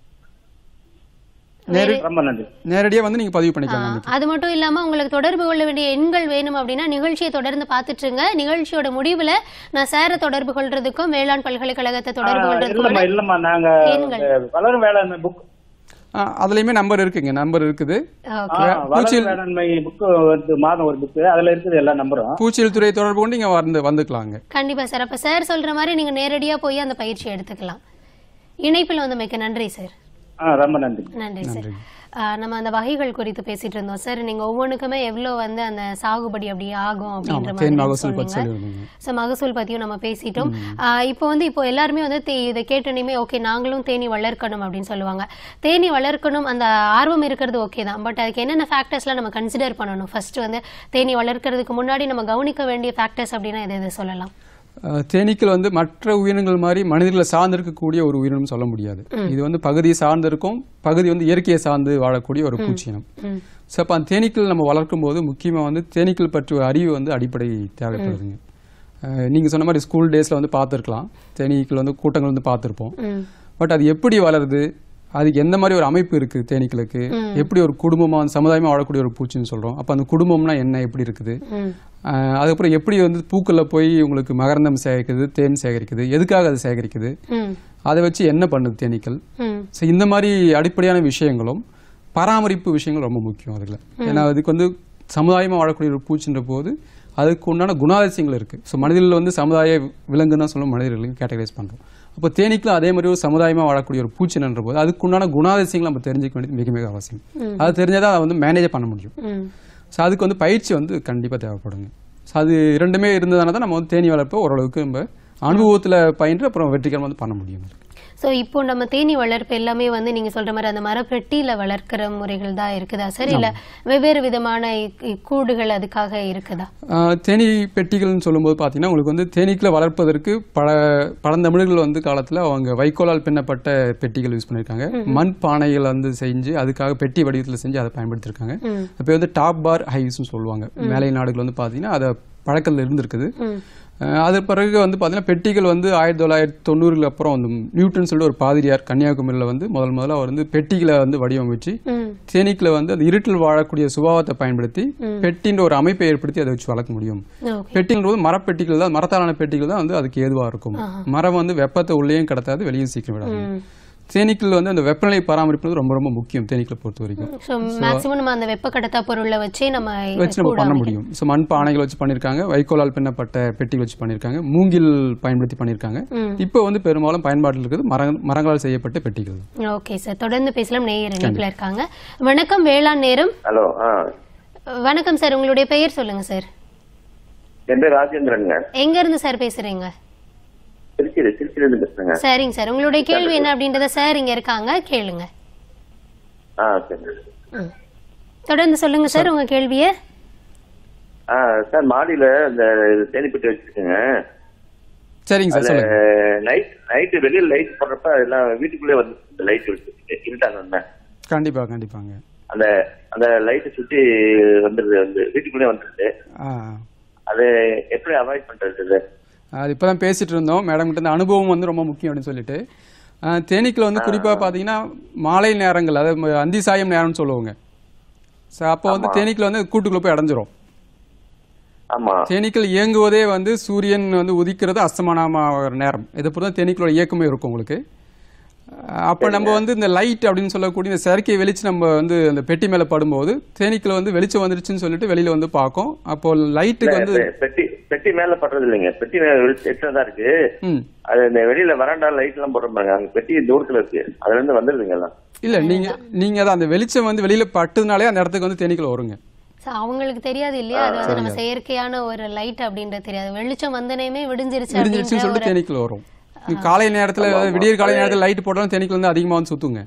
ரொம்ப நன்றி நேரடியா வந்து நீங்க பதிவு பண்ணிக்கலாம் அன்னைக்கு. அது மட்டும் இல்லாம உங்களுக்கு தொடர்பு கொள்ள வேண்டிய எண்கள் வேணும் அப்படின்னா நிகழ்ச்சியை தொடர்ந்து பார்த்துட்டு இருங்க நிகழ்ச்சியோட முடிவுல நான் சேர தொடர்பு கொள்றதுக்கும் வேளாண் பல்கலைக்கழகத்தை தொடர்பு இல்லம்மா கொள்றதுக்கும் இல்லம்மா நாங்க எண்கள். இந்த வளரும் வேளாண்மை புக் ஆ, அதுலயுமே நம்பர் இருக்குங்க நம்பர் இருக்குது ஓகே வளரும் வேளாண்மை புக்கு வந்து மாதம் ஒரு புக்கு அதுல இருக்குது எல்லா நம்பரும் பூச்சியல் துறை தொடர்பு கொண்டு நீங்க வந்து வந்துக்கலாங்க கண்டிப்பா சார் அப்ப சார் சொல்ற மாதிரி நீங்க நேரடியா போய் அந்த பயிற்சி எடுத்துக்கலாம் இணைப்பில் வந்து மிக்க நன்றி சார் ஆ ரொம்ப நன்றி நன்றி சார் ஆ, நம்ம அந்த வகைகள் குறித்து பேசிட்டு இருந்தோம் சார் நீங்க ஒவ்வொன்றுக்குமே எவ்வளவு வந்து அந்த சாகுபடி அப்படி ஆகும் அப்படின்ற தேன் மாதிரி மகசூல் பத்தி சொன்னீங்க சொல்லியிருந்தீங்க ஸோ மகசூல் பத்தியும் நம்ம பேசிட்டோம் ஆ, இப்போ வந்து இப்போ எல்லாருமே வந்து தே- இதை கேட்டோன்னே ஓகே நாங்களும் தேனி வளர்க்கணும் அப்படின்னு சொல்லுவாங்க தேனி வளர்க்கணும் அந்த ஆர்வம் இருக்கிறது ஓகே தான் பட் அதுக்கு என்னென்ன ஃபேக்டர்ஸ்லாம் நம்ம கன்சிடர் பண்ணணும் ஃபர்ஸ்ட் வந்து தேனி வளர்க்கறதுக்கு முன்னாடி நம்ம கவனிக்க வேண்டிய ஃபேக்டர்ஸ் அப்படின்னா எது எது சொல்லலாம் அஹ், தேனீக்கள் வந்து மற்ற உயிரினங்கள் மாதிரி மனிதர்களை சார்ந்திருக்கக்கூடிய ஒரு உயிரினம் சொல்ல முடியாது இது வந்து பகுதியை சார்ந்திருக்கும் பகுதி வந்து இயற்கையை சார்ந்து வாழக்கூடிய ஒரு பூச்சினம் ம் ஸோ அப்போ அந்த தேனீக்கள் நம்ம வளர்க்கும் போது முக்கியமாக வந்து தேனீக்கள் பற்றிய அறிவு வந்து அடிப்படை தேவைப்படுதுங்க அஹ், நீங்க சொன்ன மாதிரி ஸ்கூல் டேஸ்ல வந்து பார்த்துருக்கலாம் தேனீக்கள் வந்து கூட்டங்கள் வந்து பார்த்துருப்போம் ம் பட் அது எப்படி வளருது அதுக்கு எந்த மாதிரி ஒரு அமைப்பு இருக்கு தேனீக்களுக்கு எப்படி ஒரு குடும்பமா வந்து சமுதாயமா வாழக்கூடிய ஒரு பூச்சின்னு சொல்றோம் அப்ப அந்த குடும்பம்னா என்ன எப்படி இருக்குது ம் அஹ், அதுக்கப்புறம் எப்படி வந்து பூக்கள்ல போய் உங்களுக்கு மகரந்தம் சேகரிக்குது தேன் சேகரிக்குது எதுக்காக அது சேகரிக்குது ம் அதை வச்சு என்ன பண்ணுது தேனீக்கள் ம் ஸோ இந்த மாதிரி அடிப்படையான விஷயங்களும் பராமரிப்பு விஷயங்கள் ரொம்ப முக்கியம் அதுல ஏன்னா அதுக்கு வந்து சமுதாயமா வாழக்கூடிய ஒரு பூச்சின்ற போது அதுக்கு உண்டான குணாதிசயங்கள் இருக்கு ஸோ மனிதர்கள் வந்து சமுதாய விலங்குன்னு தான் சொல்லும் மனிதர்களையும் கேட்டகரைஸ் பண்றோம் அப்போ தேனீக்களும் அதே மாதிரி ஒரு சமுதாயமா வாழக்கூடிய ஒரு பூச்சின்ற போது அதுக்கு உண்டான குணாதிசயங்களை நம்ம தெரிஞ்சுக்க வேண்டியது மிக மிக அவசியம் அது தெரிஞ்சாதான் அதை வந்து மேனேஜ் பண்ண முடியும் ம் ஸோ அதுக்கு வந்து பயிற்சி வந்து கண்டிப்பா தேவைப்படுங்க ஸோ அது இரண்டுமே இருந்ததுனால தான் நம்ம வந்து தேனி வளர்ப்பை ஓரளவுக்கு நம்ம அனுபவத்துல பயின்று அப்புறம் வெற்றிகரமாக வந்து பண்ண முடியும் ஸோ இப்போ நம்ம தேனி வளர்ப்பு எல்லாமே வந்து நீங்க சொல்ற மாதிரி அந்த மரப்பெட்டியில வளர்க்கிற முறைகள் தான் இருக்குதா சார் இல்ல வெவ்வேறு விதமான இ- இ- கூடுகள் அதுக்காக இருக்குதா ஆஹ் தேனீ பெட்டிகள்னு சொல்லும்போது பார்த்தீங்கன்னா உங்களுக்கு வந்து தேனீக்களை வளர்ப்பதற்கு பல பழந்தமிழர்கள் வந்து காலத்தில் அவங்க வைக்கோலால் பின்னப்பட்ட பெட்டிகள் யூஸ் பண்ணியிருக்காங்க மண் பானைகள் வந்து செஞ்சு அதுக்காக பெட்டி வடிவத்தில் செஞ்சு அதை பயன்படுத்தியிருக்காங்க ம். இப்போ வந்து டாப் பார் ஹைவ்ஸ்னு சொல்லுவாங்க மேலை நாடுகள் வந்து பார்த்தீங்கன்னா அதை பழக்கத்தில் இருந்திருக்குது ம் அஹ் அது பிறகு வந்து பார்த்தீங்கன்னா பெட்டிகள் வந்து ஆயிரத்தி தொள்ளாயிரத்தி தொண்ணூறுக்கு அப்புறம் வந்து நியூட்டன் சொல்லிட்டு ஒரு பாதிரியார் கன்னியாகுமரியில் வந்து முதல் முதல்ல அவர் வந்து பெட்டிகளை வந்து வடிவமைச்சு ம் தேனீக்களை வந்து அந்த இருட்டில் வாழக்கூடிய சுபாவத்தை பயன்படுத்தி பெட்டின்ற ஒரு அமைப்பை ஏற்படுத்தி அதை வச்சு வளர்க்க முடியும் ஓகே பெட்டிங்கிறது மரப்பெட்டிகள் தான் மரத்தாலான பெட்டிகள் தான் வந்து அதுக்கு ஏதுவா இருக்கும் மரம் வந்து வெப்பத்தை உள்ளேயும் கடத்தாது வெளியும் சீக்கிரம் விடாது ம் தேனீக்கள் வந்து அந்த வெப்பநிலை பராமரிப்பு ரொம்ப ரொம்ப முக்கியம் தேனீக்களை பொறுத்த வரைக்கும் ஸோ மேக்ஸிமம் நம்ம அந்த வெப்ப கடத்தா பொருளை வச்சே நம்ம வச்சு நம்ம பண்ண முடியும் ஸோ மண் பானைகள் வச்சு பண்ணியிருக்காங்க வைக்கோலால் பின்னப்பட்ட பெட்டிகள் வச்சு பண்ணியிருக்காங்க மூங்கில் பயன்படுத்தி பண்ணியிருக்காங்க ம். இப்போ வந்து பெரும்பாலும் பயன்பாட்டில் இருக்குது மர மரங்களால் செய்யப்பட்ட பெட்டிகள் ஓகே சார் தொடர்ந்து பேசலாம் நேயர் இணைப்பில் இருக்காங்க வணக்கம் வேளாண் நேரம் ஹலோ ஆ வணக்கம் சார் உங்களுடைய பெயர் சொல்லுங்க சார் என் பேர் ராஜேந்திரனுங்க எங்க இருந்து சார் பேசுறீங்க திருச்சியில திருச்சியில இருந்து பேசுறேங்க சரிங்க சார் உங்களுடைய கேள்வி என்ன அப்படின்றத சார் இங்க இருக்காங்க கேளுங்க ஆ சரி ம். தொடர்ந்து சொல்லுங்க சார் உங்க கேள்விய ஆ சார் மாடியில இந்த தேனிப்பெட்டி வச்சிருக்கேங்க சரிங்க சார் அதுல சொல்லுங்க நைட் நைட்டு வெளியில லைட் போடுறப்ப எல்லாம் வீட்டுக்குள்ளே வந்து இந்த லைட் வச்சுட்டு இருட்டாங்க கண்டிப்பா கண்டிப்பாங்க அந்த அந்த லைட்டை சுத்தி வந்துருது வந்து வீட்டுக்குள்ளே வந்துருது ஆ அது எப்படி அவாய்ட் பண்றது இது அது இப்போ தான் பேசிட்டு இருந்தோம் மேடம் கிட்ட இந்த அனுபவம் வந்து ரொம்ப முக்கியம் அப்படின்னு சொல்லிட்டு ஆஹ் தேனீக்கள் வந்து குறிப்பாக பார்த்தீங்கன்னா மாலை நேரங்கள் அதாவது ம- அந்தி சாயம் நேரம்னு சொல்லுவாங்க ஸோ அப்போ வந்து தேனீக்கள் வந்து கூட்டுக்குள்ளே போய் அடைஞ்சிரும் ஆமா தேனீக்கள் இயங்குவதே வந்து சூரியன் வந்து உதிக்கிறது அஸ்தமானமான நேரம் இதை பொறுத்து தான் தேனீக்களோட இயக்கமே இருக்கும் உங்களுக்கு அஹ் அப்போ நம்ம வந்து இந்த லைட் அப்படின்னு சொல்லக்கூடிய இந்த செயற்கை வெளிச்சம் நம்ம வந்து அந்த பெட்டி மேலே படும்போது தேனீக்கள் வந்து வெளிச்சம் வந்துருச்சுன்னு சொல்லிட்டு வெளியில வந்து பார்க்கும் அப்போ லைட்டுக்கு வந்து பெ- பெட்டி பெட்டி மேல படுறது இல்லைங்க பெட்டி மேல எட்டுல தான் இருக்கு ம் அது இந்த வெளியில வராண்டா லைட் எல்லாம் போடுறாங்க அங்க பெட்டி தூரத்துல இருக்கு அதுல இருந்து வந்துருதுங்க எல்லாம் இல்ல நீங்க நீங்க தான் அந்த வெளிச்சம் வந்து வெளியில பட்டதுனாலே அந்த இடத்துக்கு வந்து தேனீக்கள் வருங்க So, அவங்களுக்கு தெரியாது இல்லையா அது வந்து நம்ம செயற்கையான ஒரு லைட் அப்படின்றது தெரியாது வெளிச்சம் வந்தனையுமே விடிஞ்சிருச்சு விடிஞ்சிருச்சுன்னு அப்படின்ற சொல்லிட்டு ஒரு தேனீக்கள் வரும் நீங்க காலை நேரத்துல அதாவது விடியற் காலை நேரத்துல லைட் போட்டாலும் தேனீக்கள் வந்து அதிகமா வந்து சுத்துங்க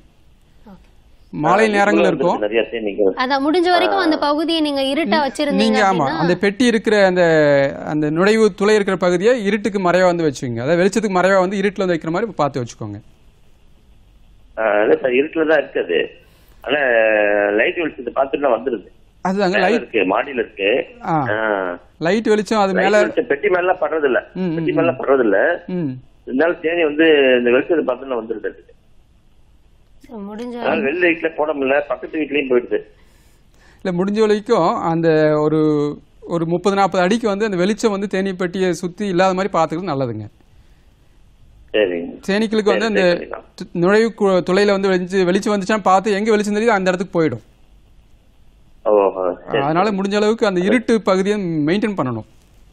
மாலை நேரங்கள் இருக்கும் நிறைய தேனீங்க அதான் முடிஞ்ச வரைக்கும் அந்த பகுதியை நீங்க இருட்டா வச்சிருந்தீங்க நீங்க ஆமா அப்படின்னா அந்த பெட்டி இருக்கிற அந்த அந்த நுழைவு துளை இருக்கிற பகுதியை இருட்டுக்கு மறைவா வந்து வச்சுக்கோங்க அதாவது வெளிச்சத்துக்கு மறைவா வந்து இருட்டுல வந்து வைக்கிற மாதிரி பார்த்து வச்சுக்கோங்க இல்ல சார் இருட்டுல தான் இருக்கு அது ஆனா லைட் வெளிச்சத்தை பார்த்துட்டு வந்துருது அதுதாங்க மேல லைட் இருக்கு மாடியில இருக்கு ஆ ஆ. லைட் வெளிச்சம் அது light மேல வெளிச்சம் பெட்டி மேல எல்லாம் படுறது இல்ல ம், ம், பெட்டி மேல எல்லாம் படுறது இல்ல ம் இருந்தாலும் தேனி வந்து இந்த வெளிச்சத்தை பார்த்துட்டு வந்துருது அதுக்கு. So, முடிஞ்ச அதனால வெளி லைட்ல போட முடியல பக்கத்து வீட்லயும் போயிடுது இல்ல முடிஞ்ச வரைக்கும் அந்த ஒரு ஒரு முப்பது நாற்பது அடிக்கு வந்து அந்த வெளிச்சம் வந்து தேனீ பெட்டியை சுத்தி இல்லாத மாதிரி பார்த்துக்கிறது நல்லதுங்க சரிங்க தேனீக்களுக்கு வந்து அந்த சரி, சரிதான். து- நுழைவு கு- துளையில வந்து வெளிச்சு வெளிச்சம் வந்துச்சுன்னா பார்த்து எங்க வெளிச்சம் தெரியுது அந்த இடத்துக்கு போயிடும் ஓஹோ சரி அதனால முடிஞ்ச அளவுக்கு அந்த இருட்டு பகுதியை மெயின்டைன் பண்ணணும்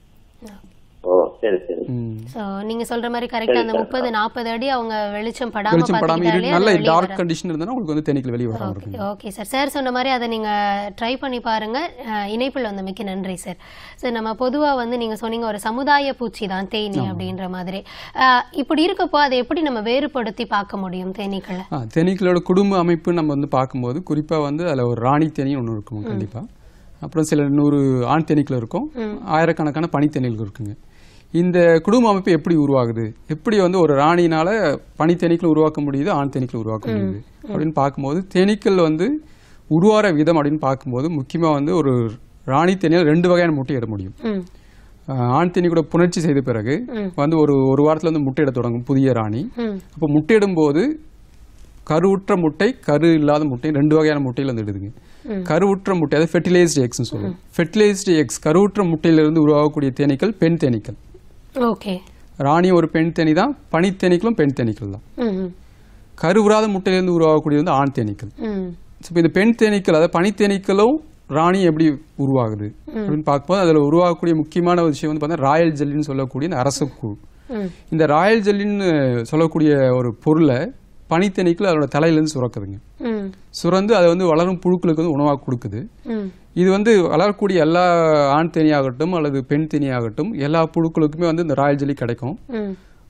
ஓ சரி சரி ம். சோ நீங்க சொல்ற மாதிரி கரெக்டா அந்த முப்பது நாற்பது அடி அவங்க வெளிச்சம் படாம வெளிச்சம் படாம பாத்துக்கிட்டாலே இருட்டு நல்ல அது வெளிய டார்க் வராது. கண்டிஷன் இருந்தா உங்களுக்கு வந்து தேனீக்கள் வெளியே வராம இருக்கும் ஓகே சார் சார் சொன்ன மாதிரி அதை நீங்க ட்ரை பண்ணி பாருங்க அஹ், இணைப்பில் வந்தமைக்கு நன்றி சார் சார் நம்ம பொதுவா வந்து நீங்க சொன்னீங்க ஒரு சமுதாய பூச்சி தான் தேனி அப்படின்ற மாதிரி அஹ், இப்படி இருக்கப்போ அதை எப்படி நம்ம வேறுபடுத்தி பார்க்க முடியும் தேனீக்களை ஆ, தேனீக்களோட குடும்ப அமைப்பு நம்ம வந்து பார்க்கும்போது குறிப்பா வந்து அதுல ஒரு ராணி தேனி ஒன்று இருக்கும் கண்டிப்பா அப்புறம் சில நூறு ஆண் தேனீக்கள் இருக்கும் ஆயிரக்கணக்கான பனித்தேனீக்கள் இருக்குங்க இந்த குடும்ப அமைப்பு எப்படி உருவாகுது எப்படி வந்து ஒரு ராணினால பனித்தேனீக்கள் உருவாக்க முடியுது ஆண் தேனீக்கள் உருவாக்க முடியுது அப்படின்னு பார்க்கும்போது தேனீக்கள் வந்து உருவார விதம் அப்படின்னு பார்க்கும்போது முக்கியமா வந்து ஒரு ராணி தேனியால் ரெண்டு வகையான முட்டை இட முடியும் ம் ஆஹ் ஆண் தேனி கூட புணர்ச்சி செய்த பிறகு வந்து ஒரு ஒரு வாரத்துல வந்து முட்டையிட தொடங்கும் புதிய ராணி ம் அப்போ முட்டையிடும் போது கருவுற்ற முட்டை கரு இல்லாத முட்டை ரெண்டு வகையான முட்டையில வந்து இடுதுங்க கருவுற்ற முட்டை அதாவது ஃபெர்டிலைஸ்டு எக்ஸ்னு சொல்லுவோம் ஃபெர்டிலைஸ்டு எக்ஸ் கருவுற்ற முட்டையிலிருந்து உருவாகக்கூடிய தேனீக்கள் பெண் தேனீக்கள் ஓகே ராணி ஒரு பெண் தேனி தான் பனித்தேனீக்களும் பெண் தேனீக்கள் தான் ம் ம் கருவுறாத முட்டையிலிருந்து உருவாகக்கூடியது வந்து ஆண் தேனீக்கள் ம் இப்போ இந்த பெண் தேனீக்கள் அதாவது பனித்தேனீக்களும் ராணி எப்படி உருவாகுது அப்படின்னு பார்க்கும்போது அதில் உருவாகக்கூடிய முக்கியமான ஒரு விஷயம் வந்து பார்த்தீங்கன்னா ராயல் ஜெல்லின்னு சொல்லக்கூடிய இந்த அரச குழு ம் இந்த ராயல் ஜெல்லின்னு சொல்லக்கூடிய ஒரு பொருளை பனித்தேனீக்கள் அதோட தலையிலேருந்து சுரக்குதுங்க ம் சுரந்து அதை வந்து வளரும் புழுக்களுக்கு வந்து உணவாக கொடுக்குது ம் இது வந்து வளரக்கூடிய எல்லா ஆண் தேனியாகட்டும் அல்லது பெண் தேனியாகட்டும் எல்லா புழுக்களுக்குமே வந்து இந்த ராயல் ஜெல்லி கிடைக்கும் ம்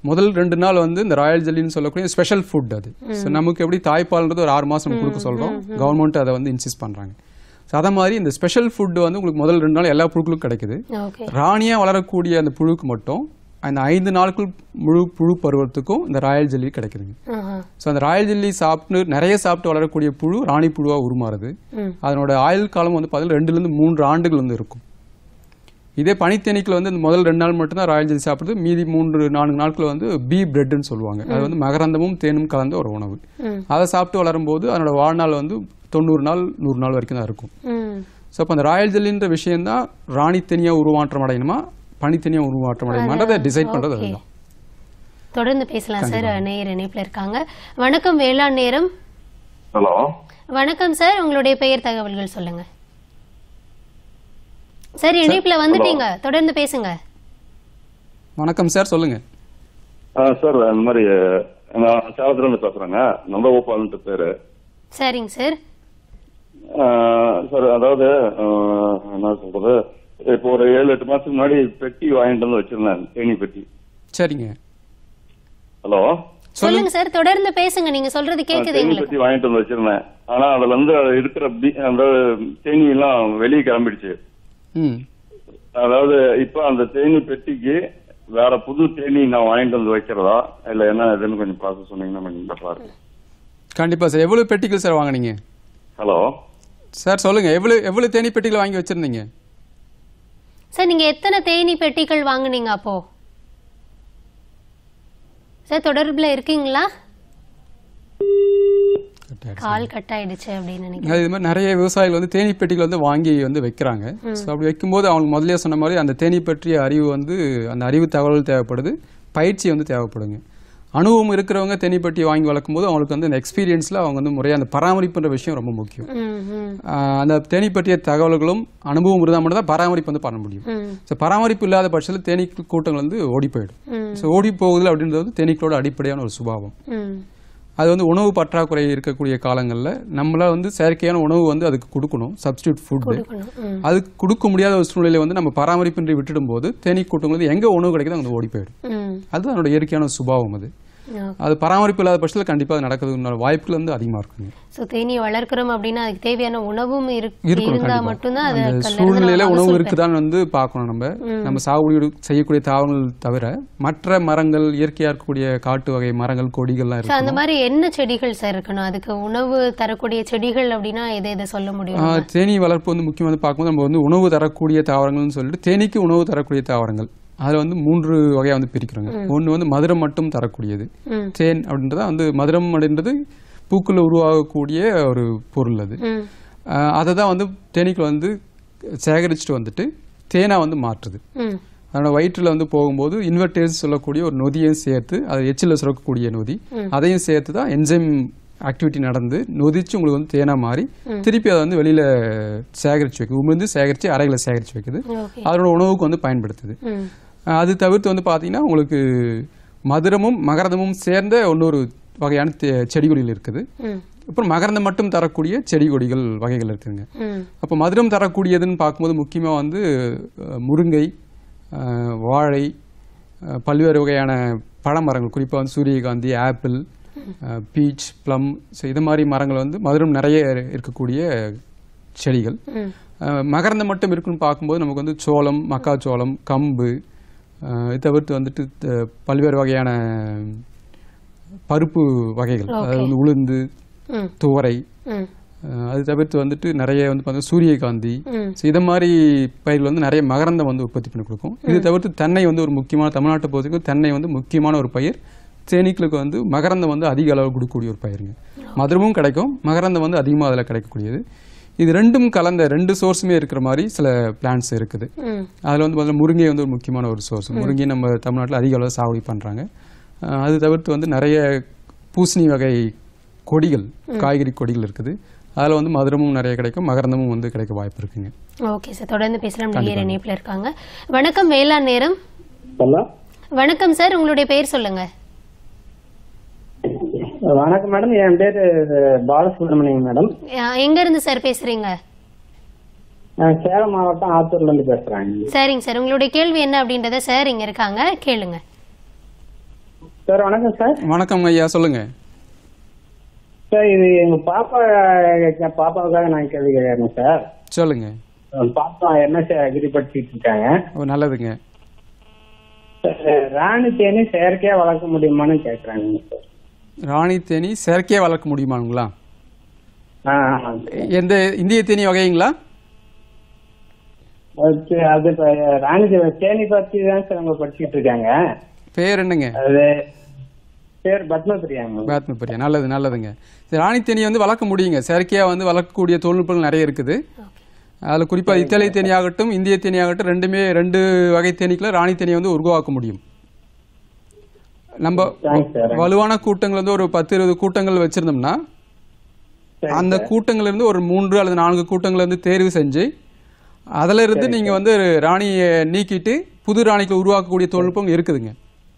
முதல் ரெண்டு நாள் வந்து இந்த ராயல் ஜெல்லின்னு சொல்லக்கூடிய ஸ்பெஷல் ஃபுட் அது ஸோ நமக்கு எப்படி தாய்ப்பால்ன்றது ஒரு ஆறு மாதம் நம்ம கொடுக்க சொல்கிறோம் கவர்மெண்ட் அதை வந்து இன்சிஸ்ட் பண்ணுறாங்க ஸோ அதை மாதிரி இந்த ஸ்பெஷல் ஃபுட் வந்து உங்களுக்கு முதல் ரெண்டு நாள் எல்லா புழுக்களுக்கும் கிடைக்குது ஓகே ராணியாக வளரக்கூடிய அந்த புழுக்கு மட்டும் அந்த ஐந்து நாட்கள் முழு புழு பருவத்துக்கும் இந்த ராயல் ஜெல்லி கிடைக்குதுங்க ஆஹா. ஸோ அந்த ராயல் ஜெல்லி சாப்பிட்டு நிறைய சாப்பிட்டு வளரக்கூடிய புழு ராணி புழுவாக உருமாறுது ம். அதனோட ஆயுள் காலம் வந்து பார்த்தீங்கன்னா ரெண்டுலேருந்து மூன்று ஆண்டுகள் வந்து இருக்கும் இதே பனித்தேனீக்கள் வந்து இந்த முதல் ரெண்டு நாள் மட்டும்தான் ராயல் ஜெல்லி சாப்பிடுது மீதி மூன்று நான்கு நாட்கள் வந்து பீ பிரெட்னு சொல்லுவாங்க அது வந்து மகரந்தமும் தேனும் கலந்த ஒரு உணவு ம். அதை சாப்பிட்டு வளரும்போது அதனோட வாழ்நாள் வந்து தொண்ணூறு நாள் நூறு நாள் வரைக்கும் தான் இருக்கும் ம் ஸோ அப்போ அந்த ராயல் ஜெல்லின்ற விஷயம்தான் ராணி தனியாக உருமாற்றம் அடையணுமா பனித்தனியாக உருமாற்றம் அடையுமான்றதை டிசைட் பண்ணுறது ஓகே. அதுதான் தொடர்ந்து பேசலாம் சார் நேயர் இணைப்புல இருக்காங்க வணக்கம் வேளாண் நேரம் ஹலோ வணக்கம் சார் உங்களுடைய பெயர் தகவல்கள் சொல்லுங்க சார் இணைப்புல வந்துட்டீங்க தொடர்ந்து பேசுங்க வணக்கம் சார் சொல்லுங்க சார் இந்த மாதிரி நான் சேலத்துல இருந்து பேசுறேங்க நந்தகோபால்ன்ட்டு பேரு சரிங்க சார் சார் அதாவது ஆஹ், என்ன சொல்றது இப்போ ஒரு ஏழு எட்டு மாசத்துக்கு முன்னாடி பெட்டி வாங்கிட்டு வந்து வச்சிருந்தேன் தேனி பெட்டி சரிங்க ஹலோ சொல்லுங்க சார் தொடர்ந்து பேசுங்க நீங்க சொல்றது கேக்குது தேனி எங்களுக்கு பெட்டி வாங்கிட்டு வந்து வச்சிருந்தேன் ஆனா அதுல வந்து அது இருக்கிற பி- அந்த தேனி எல்லாம் வெளியே கிளம்பிடுச்சு ம் அதாவது இப்ப அந்த தேனி பெட்டிக்கு வேற புது தேனி நான் வாங்கிட்டு வந்து வைக்கிறதா இல்ல என்ன இதுன்னு கொஞ்சம் ப்ராசஸ் சொன்னீங்கன்னா கொஞ்சம் பெட்டரா இருக்கும் கண்டிப்பாக சார் எவ்வளோ பெட்டிகள் சார் வாங்குனீங்க ஹலோ சார் சொல்லுங்க எவ்வளோ எவ்வளோ தேனி பெட்டிகள் வாங்கி வச்சிருந்தீங்க சார் நீங்க எத்தனை தேனி பெட்டிகள் வாங்குனீங்க அப்போ சார் தொடர்புல இருக்கீங்களா கால் கட் ஆயிடுச்சு அப்படின்னு நினைக்கிறேன் அது இது மாதிரி நிறைய விவசாயிகள் வந்து தேனி பெட்டிகள் வந்து வாங்கி வந்து வைக்கிறாங்க ஸோ அப்படி வைக்கும்போது அவங்க முதல்லயே சொன்ன மாதிரி அந்த தேனி பற்றிய அறிவு வந்து அந்த அறிவு தகவல் தேவைப்படுது பயிற்சி வந்து தேவைப்படுங்க அனுபவம் இருக்கிறவங்க தேனி பெட்டி வாங்கி வளர்க்கும் போது அவங்களுக்கு வந்து அந்த எக்ஸ்பீரியன்ஸில் அவங்க வந்து முறையாக அந்த பராமரிப்புன்ற விஷயம் ரொம்ப முக்கியம் ம், ம், ஆஹ் அந்த தேனி பற்றிய தகவல்களும் அனுபவம் இருந்தால் மட்டும் தான் பராமரிப்பு வந்து பண்ண முடியும் ம், ஸோ பராமரிப்பு இல்லாத பட்சத்தில் தேனீ கூட்டங்கள் வந்து ஓடி போயிடும் ம், ஸோ ஓடி போகுதல் அப்படின்றது வந்து தேனீக்களோட அடிப்படையான ஒரு சுபாவம் ம், அது வந்து உணவு பற்றாக்குறை இருக்கக்கூடிய காலங்களில் நம்மளால வந்து செயற்கையான உணவு வந்து அதுக்கு கொடுக்கணும் சப்ஸ்டியூட் ஃபுட்டு கொடுக்கணும். ம், அது கொடுக்க முடியாத ஒரு சூழ்நிலையில வந்து நம்ம பராமரிப்பின்றி விட்டுடும் போது தேனீ கூட்டங்கள் வந்து எங்கே உணவு கிடைக்குதோ அங்கே ஓடி போயிடும் ம். அது அதனோட இயற்கையான சுபாவம் அது ஓ. அது பராமரிப்பு இல்லாத பட்சத்தில் கண்டிப்பாக அது நடக்கிறதுனால வாய்ப்புகள் வந்து அதிகமாக இருக்குங்க சோ தேனி வளர்க்கிறோம் அப்படின்னா அதுக்கு தேவையான உணவும் இருக்கு இருக்கணும் இருந்தா கண்டிப்பா. மட்டும்தான் அது அந்த அதுல இருந்து சூழ்நிலையில நம்ம உணவு மகசூல் இருக்குதான்னு வந்து பார்க்கணும் நம்ம நம்ம சாகுபடி செய்யக்கூடிய தாவரங்கள் தவிர மற்ற மரங்கள் இயற்கையா இருக்கக்கூடிய காட்டு வகை மரங்கள் கொடிகள்லாம் So, இருக்கு அந்த மாதிரி என்ன செடிகள் சார் இருக்கணும் அதுக்கு உணவு தரக்கூடிய செடிகள் அப்படின்னா எதை எதை சொல்ல முடியும் ஆஹ், தேனீ வளர்ப்பு வந்து முக்கியமாக வந்து பார்க்கும்போது நம்ம வந்து உணவு தரக்கூடிய தாவரங்கள்னு சொல்லிட்டு தேனீக்கு உணவு தரக்கூடிய தாவரங்கள் அதில் வந்து மூன்று வகையாக வந்து பிரிக்கிறோங்க ஒன்று வந்து மதுரம் மட்டும் தரக்கூடியது ம். தேன் அப்படின்றத வந்து மதுரம் அப்படின்றது பூக்குள்ள உருவாகக்கூடிய ஒரு பொருள் அது ம், ஆஹ், அதை தான் வந்து தேனீக்கள் வந்து சேகரிச்சுட்டு வந்துட்டு தேனாக வந்து மாற்றுது ம், அதனோட வயிற்றில் வந்து போகும்போது இன்வெர்டேஸ் சொல்லக்கூடிய ஒரு நொதியையும் சேர்த்து அது எச்சில் சுரக்கக்கூடிய நொதி அதையும் சேர்த்து தான் என்சைம் ஆக்டிவிட்டி நடந்து நொதிச்சு உங்களுக்கு வந்து தேனா மாறி திருப்பி அதை வந்து வெளியில சேகரிச்சு வைக்குது உமிழ்ந்து சேகரிச்சு அறைகளை சேகரிச்சு வைக்குது ஓகே அதனோட உணவுக்கு வந்து பயன்படுத்துது ம், அஹ் அது தவிர்த்து வந்து பார்த்தீங்கன்னா உங்களுக்கு மதுரமும் மகரந்தமும் சேர்ந்த இன்னொரு வகையான தே- செடி கொடிகள் இருக்குது ம், அப்புறம் மகரந்தம் மட்டும் தரக்கூடிய செடி கொடிகள் வகைகள் இருக்குதுங்க ம், அப்போ மதுரம் தரக்கூடியதுன்னு பார்க்கும்போது முக்கியமாக வந்து அஹ், முருங்கை அஹ், வாழை அஹ், பல்வேறு வகையான பழமரங்கள் குறிப்பாக வந்து சூரியகாந்தி apple ah, peach plum so இது மாதிரி மரங்கள் வந்து மதுரம் நிறைய இருக்கக்கூடிய செடிகள் ம், அஹ், மகரந்தம் மட்டும் இருக்குன்னு பார்க்கும்போது நமக்கு வந்து சோளம் மக்காச்சோளம் கம்பு அஹ், இது தவிர்த்து வந்துட்டு த- பல்வேறு வகையான பருப்பு வகைகள் அதாவது வந்து உளுந்து ம், துவரை ம், அஹ் அது தவிர்த்து வந்துட்டு நிறைய வந்து பார்த்தீங்கன்னா சூரியகாந்தி ம். ஸோ இதை மாதிரி பயிர்கள் வந்து நிறைய மகரந்தம் வந்து உற்பத்தி பண்ணி கொடுக்கும் இது தவிர்த்து தென்னை வந்து ஒரு முக்கியமான தமிழ்நாட்டை பொறுத்தவரைக்கும் தென்னை வந்து முக்கியமான ஒரு பயிர் தேனீக்களுக்கு வந்து மகரந்தம் வந்து அதிக அளவு கொடுக்கக்கூடிய ஒரு பயிருங்க மதுரமும் கிடைக்கும் மகரந்தம் வந்து அதிகமாக அதில் கிடைக்கக்கூடியது இது ரெண்டும் கலந்த ரெண்டு சோர்ஸுமே இருக்கிற மாதிரி சில பிளான்ட்ஸ் இருக்குது ம், அதில் வந்து பார்த்தீங்கன்னா முருங்கை வந்து ஒரு முக்கியமான ஒரு சோர்ஸ் முருங்கை நம்ம தமிழ்நாட்டில் அதிக அளவு சாகுபடி பண்ணுறாங்க அது தவிர்த்து வந்து நிறைய பூசணி வகை கொடிகள் காய்கறி கொடிகள் இருக்குது அதில் வந்து மதுரமும் நிறைய கிடைக்கும் மகரந்தமும் வந்து கிடைக்க வாய்ப்பு இருக்குங்க ஓகே சார் தொடர்ந்து பேசலாம் நேயர் இணைப்புல இருக்காங்க வணக்கம் வேளாண் நேரம் ஹலோ வணக்கம் சார் உங்களுடைய பெயர் சொல்லுங்க வணக்கம் மேடம் என் பேரு பாலசுப்ரமணியம் மேடம் அஹ், எங்க இருந்து சார் பேசுறீங்க நான் சேலம் மாவட்டம் ஆத்தூர்ல இருந்து பேசுறேன் சரிங்க சார் உங்களுடைய கேள்வி என்ன அப்படின்றத சார் இங்க இருக்காங்க கேளுங்க சார் வணக்கம் சார் வணக்கம் ஐயா சொல்லுங்க சார் இது எங்க பாப்பா என் பாப்பாவுக்காக நான் கேள்வி கேட்கறேன் சார் சொல்லுங்க பாப்பா என்ன சார் அக்ரி படிச்சுட்டு இருக்காங்க ஓ நல்லதுங்க சார், ராணி தேனி செயற்கையா வளர்க்க முடியுமான்னு கேக்குறாங்க சார் ராணி தேனி செயற்கையாக வளர்க்க முடியுமாங்களா ஆ ஆமாங்க சார். எந்த இந்திய தேனி வகைங்களா அது அது இப்ப ராணி தே- தேனி பத்தி தான் சார் அவங்க படிச்சுட்டு இருக்காங்க பேர் என்னங்க அது பேர் பத்மபிரியாங்க பாத்ம பிரியா நல்லது நல்லதுங்க சரி, ராணி தேனி வந்து வளர்க்க முடியுங்க செயற்கையாக வந்து வளர்க்கக்கூடிய தொழில்நுட்பங்கள் நிறைய இருக்குது அதில் குறிப்பாக இத்தாலி தேனி ஆகட்டும் இந்திய தேனி ஆகட்டும் ரெண்டுமே ரெண்டு வகை தேனீக்களை ராணி தேனியை வந்து உருவாக்க முடியும் நம்ம தேங்க்ஸ் சார் வலுவான கூட்டங்கள் வந்து ஒரு பத்து இருபது கூட்டங்கள் வச்சிருந்தோம்னா சரி அந்த கூட்டங்கள்ல இருந்து ஒரு மூன்று அல்லது நான்கு கூட்டங்களை வந்து தேர்வு செஞ்சு அதுல இருந்து நீங்க வந்து ராணியை நீக்கிட்டு புது ராணிகளை உருவாக்கக்கூடிய தொழில்நுட்பம் இருக்குதுங்க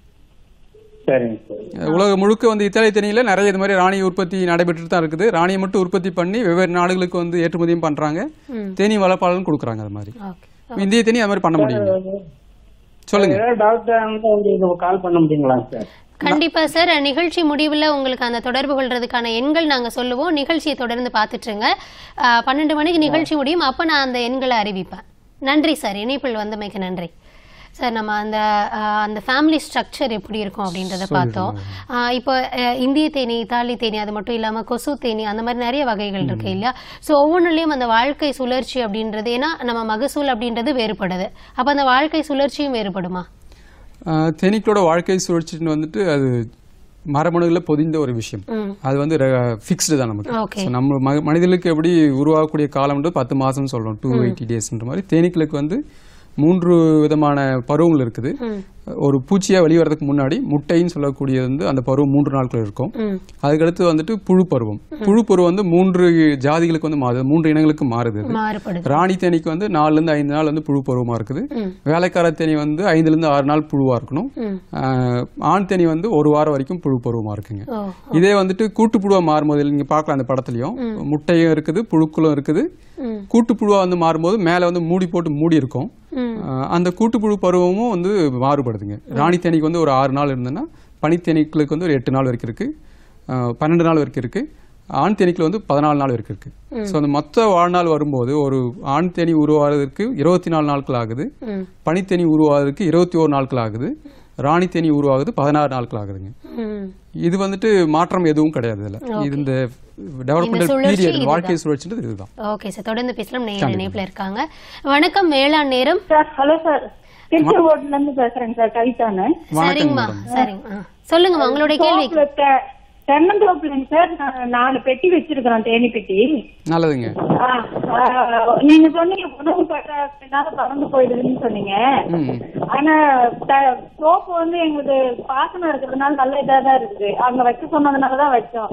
சரிங்க சார் உலகம் முழுக்க வந்து இத்தாலி தேனியில நிறைய இது மாதிரி ராணி உற்பத்தி நடைபெற்று தான் இருக்குது ராணியை மட்டும் உற்பத்தி பண்ணி வெவ்வேறு நாடுகளுக்கு வந்து ஏற்றுமதியும் பண்றாங்க ம். தேனி வளர்ப்பாளரும் கொடுக்குறாங்க அது மாதிரி ஓகே இந்திய தேனி அது மாதிரி பண்ண முடியுங்க சொல்லுங்க ஏதாவது டவுட் வந்து உங்களுக்கு கால் பண்ண முடியுங்களா சார் கண்டிப்பா சார் நிகழ்ச்சி முடிவுல உங்களுக்கு அந்த தொடர்பு கொள்றதுக்கான எண்கள் நாங்க சொல்லுவோம் நிகழ்ச்சியை தொடர்ந்து பார்த்துட்டுருங்க ஆஹ், பன்னெண்டு மணிக்கு நிகழ்ச்சி முடியும் அப்ப நான் அந்த எண்களை அறிவிப்பேன் நன்றி சார் இணைப்பில் வந்தமைக்கு நன்றி சார் நம்ம அந்த ஆஹ், அந்த ஃபேமிலி ஸ்ட்ரக்சர் எப்படி இருக்கும் அப்படின்றத பார்த்தோம் ஆஹ், இப்போ அஹ், இந்திய தேனி இத்தாலி தேனி அது மட்டும் இல்லாம கொசு தேனி அந்த மாதிரி நிறைய வகைகள் இருக்கு இல்லையா ஸோ ஒவ்வொன்றுலையும் அந்த வாழ்க்கை சுழற்சி அப்படின்றது ஏன்னா நம்ம மகசூல் அப்படின்றது வேறுபடுது அப்ப அந்த வாழ்க்கை சுழற்சியும் வேறுபடுமா ஆஹ், தேனீக்களோட வாழ்க்கை சுழற்சின்னு வந்துட்டு அது மரபணுகளில் பொதிந்த ஒரு விஷயம் ம் அது வந்து ஃபிக்ஸ்டு தான் நமக்கு ஓகே So, நம்ம ம- மனிதர்களுக்கு எப்படி உருவாகக்கூடிய காலம்ன்றது பத்து மாசம் சொல்றோம் டூ எயிட்டி டேஸ்ன்ற மாதிரி தேனீக்களுக்கு வந்து மூன்று விதமான பருவங்கள் இருக்குது ம் ஒரு பூச்சியா வெளிவரதுக்கு முன்னாடி முட்டைன்னு சொல்லக்கூடியது வந்து அந்த பருவம் மூன்று நாட்கள் இருக்கும் ம் அதுக்கடுத்து வந்துட்டு புழு பருவம் புழு பருவம் வந்து மூன்று ஜாதிகளுக்கு வந்து மாறுது மூன்று இனங்களுக்கு மாறுது அது. மாறுபடுது ராணி தேனிக்கு வந்து நாலுல இருந்து ஐந்து நாள் வந்து புழு பருவமா இருக்குது ம் வேலைக்கார தேனி வந்து ஐந்துல இருந்து ஆறு நாள் புழுவா இருக்கணும் ம் ஆஹ், ஆண் தேனி வந்து ஒரு வாரம் வரைக்கும் புழு பருவமா இருக்குங்க ஓ இதே வந்துட்டு கூட்டுப்புழுவா மாறும்போது நீங்க பார்க்கலாம் அந்த படத்துலயும் முட்டையும் இருக்குது புழுக்களும் இருக்குது ம் கூட்டுப்புழுவா வந்து மாறும்போது மேல வந்து மூடி போட்டு மூடி இருக்கும் ம் ஆஹ் அந்த கூட்டுப்புழு பருவமும் வந்து மாறுபடுதுங்க ராணி தேனிக்கு வந்து ஒரு ஆறு நாள் இருந்ததுன்னா பனித்தேனீக்களுக்கு வந்து ஒரு எட்டு நாள் வரைக்கும் இருக்கு ஆஹ் பன்னெண்டு நாள் வரைக்கும் இருக்கு ஆண் தேனீக்கள் வந்து பதினாலு நாள் வரைக்கும் இருக்கு ஸோ அந்த மொத்த வாழ்நாள் வரும்போது ஒரு ஆண் தேனி உருவாகிறதுக்கு இருபத்தி நாலு நாட்கள் ஆகுது ம் பனித்தேனி உருவாகிறதுக்கு இருபத்தி ஓரு நாட்கள் ஆகுது ராணி தேனி உருவாகுது பதினாறு நாட்கள் ஆகுதுங்க ம் இது வந்துட்டு மாற்றம் எதுவும் கிடையாது இதுல இது இந்த டெவலப்மெண்டல் சுழற்சி பீரியட் இதுதான். வாழ்க்கை சுழற்சின்றது இதுதான் ஓகே சார் தொடர்ந்து பேசலாம் நேயர் இணைப்புல இருக்காங்க வணக்கம் வேளாண் நேரம் சார் ஹலோ சார் திருச்செங்கோட்டுல இருந்து பேசுறேங்க சார் கவிதானு சரிங்கம்மா சரிங்க ஆ. சொல்லுங்கம்மா உங்களுடைய கேள்வி தோப்புல தெ- தென்னந்தோப்புலங்க சார் நான் நாலு பெட்டி வச்சிருக்கிறோம் தேனி பெட்டி நல்லதுங்க ஆ, ஆ, நீங்க சொன்னீங்க உணவு பற்றாக்குறைனால பறந்து போயிடுதுன்னு சொன்னீங்க ம் ஆனா த- தோப்பு வந்து எங்களுக்கு பாசனம் இருக்கிறதுனால நல்ல இதா தான் இருக்குது அங்க வைக்க சொன்னதுனாலதான் வச்சோம்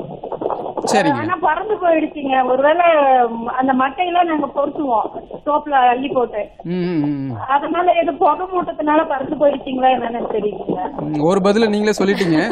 சரிங்க ஆனா பறந்து போயிடுச்சுங்க ஒருவேளை ம், அந்த மட்டையெல்லாம் நாங்க பொருத்துவோம் தோப்புல அள்ளி போட்டு ம், ம், ம். அதனால எது புகை மூட்டத்தினால பறந்து போயிடுச்சிங்களா என்னன்னு தெரியல ம், ஒரு பதில நீங்களே சொல்லிட்டீங்க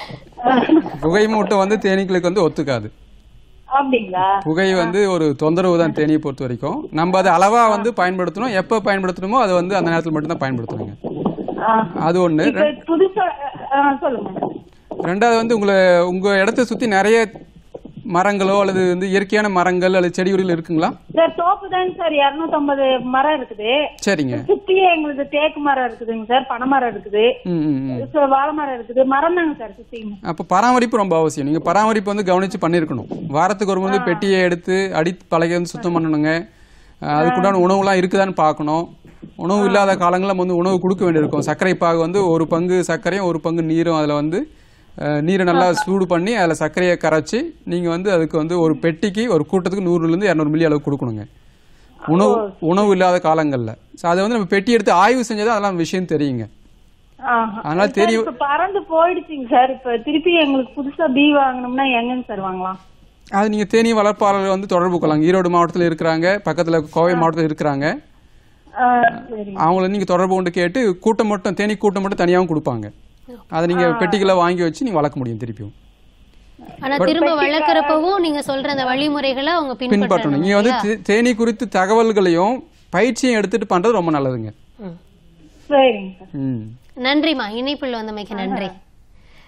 புகை மூட்டம் வந்து தேனீக்களுக்கு வந்து ஒத்துக்காது அப்படிங்களா புகை வந்து ஒரு தொந்தரவு தான் தேனியை பொறுத்த வரைக்கும் நம்ம அதை அளவா வந்து பயன்படுத்தணும் எப்ப பயன்படுத்தணுமோ அதை வந்து அந்த நேரத்தில் மட்டும்தான் பயன்படுத்தணுங்க ஆ. அது ஒண்ணு இப்ப புதுசா ஆ, சொல்லுங்க ரெண்டாவது வந்து உங்களை உங்க இடத்த சுத்தி நிறைய மரங்களோ அல்லது வந்து இயற்கையான மரங்கள் அல்லது செடி கொடிகள் இருக்குங்களா சார் தோப்பு தாங்க சார் இருநூத்தம்பது மரம் இருக்குது சரிங்க சுத்தியே எங்களுக்கு தேக்கு மரம் இருக்குதுங்க சார் பனை மரம் இருக்குது ம் ம் ம் சோ, வாழை மரம் இருக்குது மரம் தாங்க சார் சுத்திங்க அப்போ பராமரிப்பு ரொம்ப அவசியம் நீங்கள் பராமரிப்பு வந்து கவனித்து பண்ணியிருக்கணும் வாரத்துக்கு ஒரு முறை பெட்டியை எடுத்து அடி பலகை வந்து சுத்தம் பண்ணணுங்க அஹ் அதுக்குண்டான உணவுலாம் இருக்குதான்னு பார்க்கணும் உணவு இல்லாத காலங்களில் நம்ம வந்து உணவு கொடுக்க வேண்டியிருக்கும் சர்க்கரை பாகு வந்து ஒரு பங்கு சர்க்கரையும் ஒரு பங்கு நீரும் அதில் வந்து அஹ், நீரை நல்லா சூடு பண்ணி அதில் சர்க்கரையை கரைச்சி நீங்கள் வந்து அதுக்கு வந்து ஒரு பெட்டிக்கு ஒரு கூட்டத்துக்கு நூறுலேருந்து இரநூறு மில்லி அளவு கொடுக்கணுங்க உணவு உணவு இல்லாத காலங்களில் ஸோ அதை வந்து நம்ம பெட்டி எடுத்து ஆய்வு செஞ்சதான் அதெல்லாம் விஷயம் தெரியுங்க ஆஹா. அதனால சார், தெரியும். இப்ப பறந்து போயிடுச்சுங்க சார் இப்ப திருப்பி எங்களுக்கு புதுசா பீ வாங்கணும்னா எங்கங்க சார் வாங்கலாம் அது நீங்கள் தேனி வளர்ப்பாளர்கள் வந்து தொடர்பு கொள்ளலாம் ஈரோடு மாவட்டத்தில் இருக்கிறாங்க பக்கத்தில் கோவை மாவட்டத்தில் இருக்கிறாங்க ஆ, சரி அவங்கள நீங்கள் தொடர்பு கொண்டு கேட்டு கூட்டம் மட்டும் தேனி கூட்டம் மட்டும் தனியாகவும் கொடுப்பாங்க அதை நீங்கள் பெட்டிகளை வாங்கி வச்சு நீங்கள் வளர்க்க முடியும் திருப்பியும் ஆனா திரும்ப வளர்க்குறப்பவும் நீங்க சொல்ற அந்த வழிமுறைகளை அவங்க பின்பற்றணும் பின்பற்றணும் நீங்கள் வந்து தே- தேனி குறித்து தகவல்களையும் பயிற்சியும் எடுத்துட்டு பண்ணுறது ரொம்ப நல்லதுங்க ம். சரிங்க சார் ம் நன்றிம்மா இணைப்பில் வந்தமைக்கு நன்றி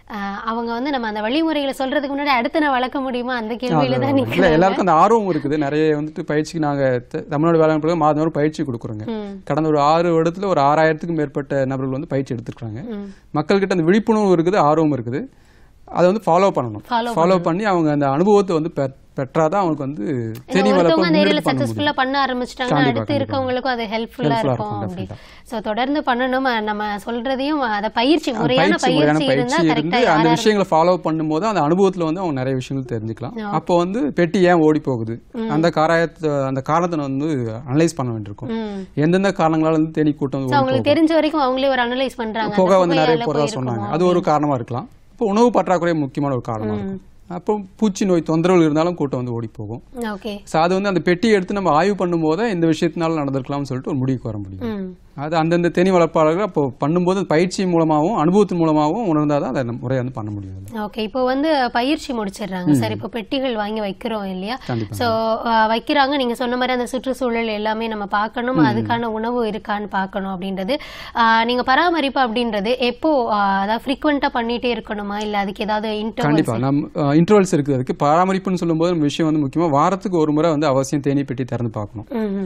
ஆஹ் அவங்க வந்து நம்ம அந்த வழிமுறைகளை சொல்றதுக்கு முன்னாடி அடுத்து நான் வளர்க்க முடியுமா அந்த கேள்வியில தான் இல்ல நிக்கிறேன் எல்லாருக்கும் அந்த ஆர்வம் இருக்குது நிறைய வந்துட்டு பயிற்சிக்கு நாங்க த- தமிழ்நாடு வேளாண் பல்கலை மாதம் பயிற்சி கொடுக்குறோங்க ம். கடந்த ஒரு ஆறு வருடத்துல ஒரு ஆறாயிரத்துக்கும் மேற்பட்ட நபர்கள் வந்து பயிற்சி எடுத்துருக்காங்க ம். மக்கள்கிட்ட அந்த விழிப்புணர்வு இருக்குது ஆர்வம் இருக்குது அதை வந்து ஃபாலோ பண்ணணும் Follow ஃபாலோ பண்ணி அவங்க அந்த அனுபவத்தை வந்து பெ- பெற்றாதான் அவங்களுக்கு வந்து தேனி வளர்ப்பு ஒருத்தவங்க அந்த ஏரியால முன்னெடுத்து பண்ண சக்சஸ்ஃபுல்லா பண்ண ஆரம்பிச்சிட்டாங்கன்னா கண்டிப்பா, அடுத்து கண்டிப்பா. இருக்கவங்களுக்கும் அது ஹெல்ப்ஃபுல்லா Helpful-ஆ இருக்கும் இருக்கும், அப்படி சோ தொடர்ந்து பண்ணணும் அஹ் நம்ம சொல்றதையும் அத பயிற்சி முடியும். முறையான பயிற்சி முறையான பயிற்சி இருந்தா பயிற்சி கரெக்டா இருந்து அந்த யாரா விஷயங்களை ஃபாலோ பண்ணும்போது அந்த அனுபவத்துல வந்து அவங்க நிறைய விஷயங்கள் தெரிஞ்சுக்கலாம் அப்போ வந்து பெட்டி ஏன் ஓடி போகுது அந்த காராயத்தை அந்த காரணத்தை வந்து அனலைஸ் பண்ண வேண்டியிருக்கும் ம் எந்தெந்த காரணங்களால வந்து தேனி கூட்டம் வந்து So ஓடி அவங்களுக்கு தெரிஞ்ச வரைக்கும் அவங்களே ஒரு அனலைஸ் பண்றாங்க புகை அந்த வந்து நிறைய புகையால போறதா போயிருக்குமோ சொன்னாங்க அது ஒரு காரணமா இருக்கலாம் இப்போ உணவு பற்றாக்குறை முக்கியமான ஒரு காரணமா இருக்கும் அப்போ பூச்சி நோய் தொந்தரவு இருந்தாலும் கூட்டம் வந்து ஓடி போகும் ஓகே ஸோ அது வந்து அந்த பெட்டியை எடுத்து நம்ம ஆய்வு பண்ணும்போது இந்த விஷயத்தினால நடந்திருக்கலாம்னு சொல்லிட்டு ஒரு முடிவுக்கு வர முடியும் ம் அது அந்தந்த தேனி வளர்ப்பாளர்கள் அப்போ பண்ணும்போது பயிற்சி மூலமாகவும் அனுபவத்தின் மூலமாகவும் உணர்ந்தாதான் அதை முறையை வந்து பண்ண முடியும் அதுல. ஓகே இப்போ வந்து பயிற்சி முடிச்சிடுறாங்க சரி இப்போ பெட்டிகள் வாங்கி வைக்கிறோம் இல்லையா கண்டிப்பா. ஸோ வைக்கிறாங்க நீங்க சொன்ன மாதிரி அந்த சுற்றுச்சூழல் எல்லாமே நம்ம பார்க்கணும் அதுக்கான உணவு இருக்கான்னு பார்க்கணும் அப்படின்றது ஆஹ் நீங்க பராமரிப்பு அப்படின்றது எப்போ ஆஹ் அதாவது ஃப்ரீக்வெண்டா பண்ணிட்டே இருக்கணுமா இல்ல அதுக்கு ஏதாவது இன்டர்வல் கண்டிப்பா நம்ம இன்டர்வல்ஸ் இருக்குது அதுக்கு பராமரிப்புன்னு சொல்லும்போது நம்ம விஷயம் வந்து முக்கியமா வாரத்துக்கு ஒரு முறை வந்து அவசியம் தேனி பெட்டி திறந்து பார்க்கணும்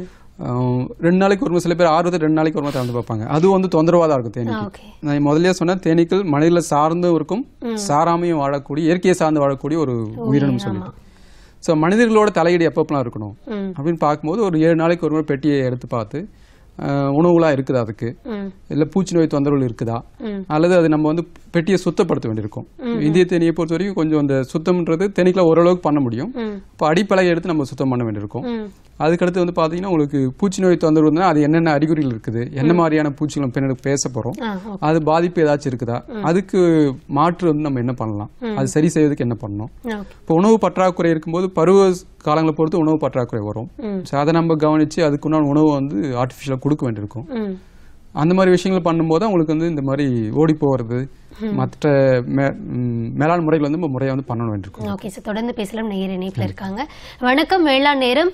அஹ் ரெண்டு நாளைக்கு ஒரு முறை சில பேர் ஆர்வத்தை ரெண்டு நாளைக்கு ஒரு முறை திறந்து பார்ப்பாங்க அது வந்து தொந்தரவாக தான் இருக்கும் தேனீக்கு ஓகே நான் முதல்லயே சொன்ன தேனீக்கள் மனிதர்களை சார்ந்தும் இருக்கும் சாராமையும் வாழக்கூடிய இயற்கையை சார்ந்து வாழக்கூடிய ஒரு உயிரினம் சொல்லிட்டு ஸோ மனிதர்களோட தலையீடு எப்பப்பெல்லாம் இருக்கணும் ம். அப்படின்னு பார்க்கும்போது ஒரு ஏழு நாளைக்கு ஒரு முறை பெட்டியை எடுத்து பார்த்து அஹ், உணவுலாம் இருக்குதா அதுக்கு ம் இல்லை பூச்சி நோய் தொந்தரவுகள் இருக்குதா ம். அல்லது அது நம்ம வந்து பெட்டியை சுத்தப்படுத்த வேண்டியிருக்கும் இந்திய தேனியை பொறுத்த வரைக்கும் கொஞ்சம் அந்த சுத்தம்ன்றது தேனீக்களை ஓரளவுக்கு பண்ண முடியும் ம் இப்போ அடிப்பலகை எடுத்து நம்ம சுத்தம் பண்ண வேண்டியிருக்கும் ம் அதுக்கடுத்து வந்து பார்த்தீங்கன்னா உங்களுக்கு பூச்சி நோய் தொந்தரவு இருந்தால் அது என்னென்ன அறிகுறிகள் இருக்குது என்ன மாதிரியான பூச்சிகள் பின்னாடி பேச போகிறோம் ஆ ஓகே அது பாதிப்பு ஏதாச்சும் இருக்குதா அதுக்கு மாற்று வந்து நம்ம என்ன பண்ணலாம் அது சரி செய்யறதுக்கு என்ன பண்ணணும் ஓகே இப்போ உணவு பற்றாக்குறை இருக்கும்போது பருவ காலங்களை பொறுத்து உணவு பற்றாக்குறை வரும் ம். ஸோ அதை நம்ம கவனித்து அதுக்குண்டான உணவு வந்து ஆர்டிஃபிஷியலாக கொடுக்க வேண்டியிருக்கும் ம் அந்த மாதிரி விஷயங்கள் பண்ணும்போது அவங்களுக்கு வந்து இந்த மாதிரி ஓடி போகிறது மற்ற மே ம், மேலாண் முறைகள் வந்து நம்ம முறையாக வந்து பண்ண வேண்டியிருக்கும் ஓகே சார் தொடர்ந்து பேசலாம் நேயர் இணைப்புல இருக்காங்க வணக்கம் வேளாண் நேரம்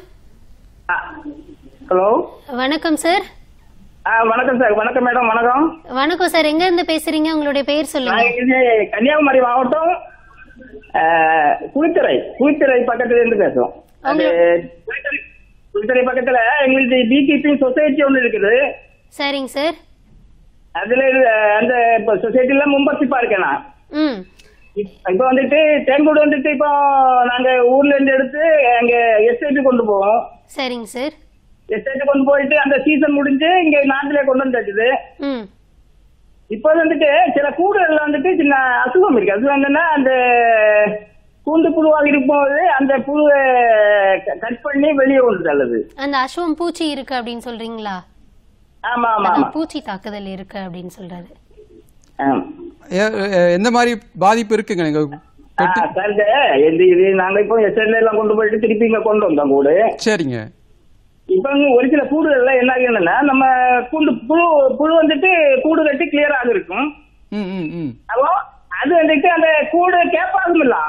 ஹலோ வணக்கம் சார் ஆ வணக்கம் சார் வணக்கம் மேடம் வணக்கம் வணக்கம் சார் எங்க இருந்து பேசுறீங்க உங்களுடைய பெயர் சொல்லுங்க நான் இது கன்னியாகுமரி மாவட்டம் ஆ, குளித்துறை குளித்துறை பக்கத்துல இருந்து பேசுறோம் அது குளித்துறை- குளித்துறை பக்கத்துல எங்களுக்கு பிகேபி சொசைட்டி ஒன்று இருக்குது சரிங்க சார் அதுல இது- அந்த இப்போ சொசைட்டில மெம்பர்ஷிப்பா இருக்கேன் நான் ம் இப்போ வந்துட்டு தேன்கூடு வந்துட்டு இப்போ நாங்க ஊர்ல இருந்து எடுத்து எங்க எஸ்டேட்டு கொண்டு போவோம் சரிங்க சார் எஸ்டேட்டு கொண்டு போயிட்டு அந்த சீசன் முடிஞ்சு இங்க நாட்டிலே கொண்டு வந்து வச்சுது ம் இப்போ வந்துட்டு சில கூடுதல்ல வந்துட்டு சின்ன அசுகம் இருக்கு அசுகம் என்னன்னா அந்த கூண்டு புழுவாக இருக்கும்போது அந்த புழுவை கட் பண்ணி வெளியே கொண்டு தள்ளுது அந்த அஸ்வம் பூச்சி இருக்கு அப்படின்னு சொல்றீங்களா ஆமா ஆமா ஆமா அதான் பூச்சி தாக்குதல் இருக்கு அப்படின்னு சொல்றாரு ஆம். ஏ- ஏ- எந்த மாதிரி பாதிப்பு இருக்குங்க நீங்க ஆ, சார் இந்த இந்த இது நாங்க இப்போ எஸ்டேட்ல எல்லாம் கொண்டு போயிட்டு திருப்பி இங்க கொண்டு வந்தோம் கூடு சரிங்க இப்போ இங்க ஒரு சில கூடுகள்ல என்ன ஆகுதுன்னா நம்ம கூண்டு புழு புழு வந்துட்டு கூடு கட்டி கிளியராக இருக்கும் ம் ம் ம் அப்போ அது வந்துட்டு அந்த கூடு கேப்பாகும் இல்ல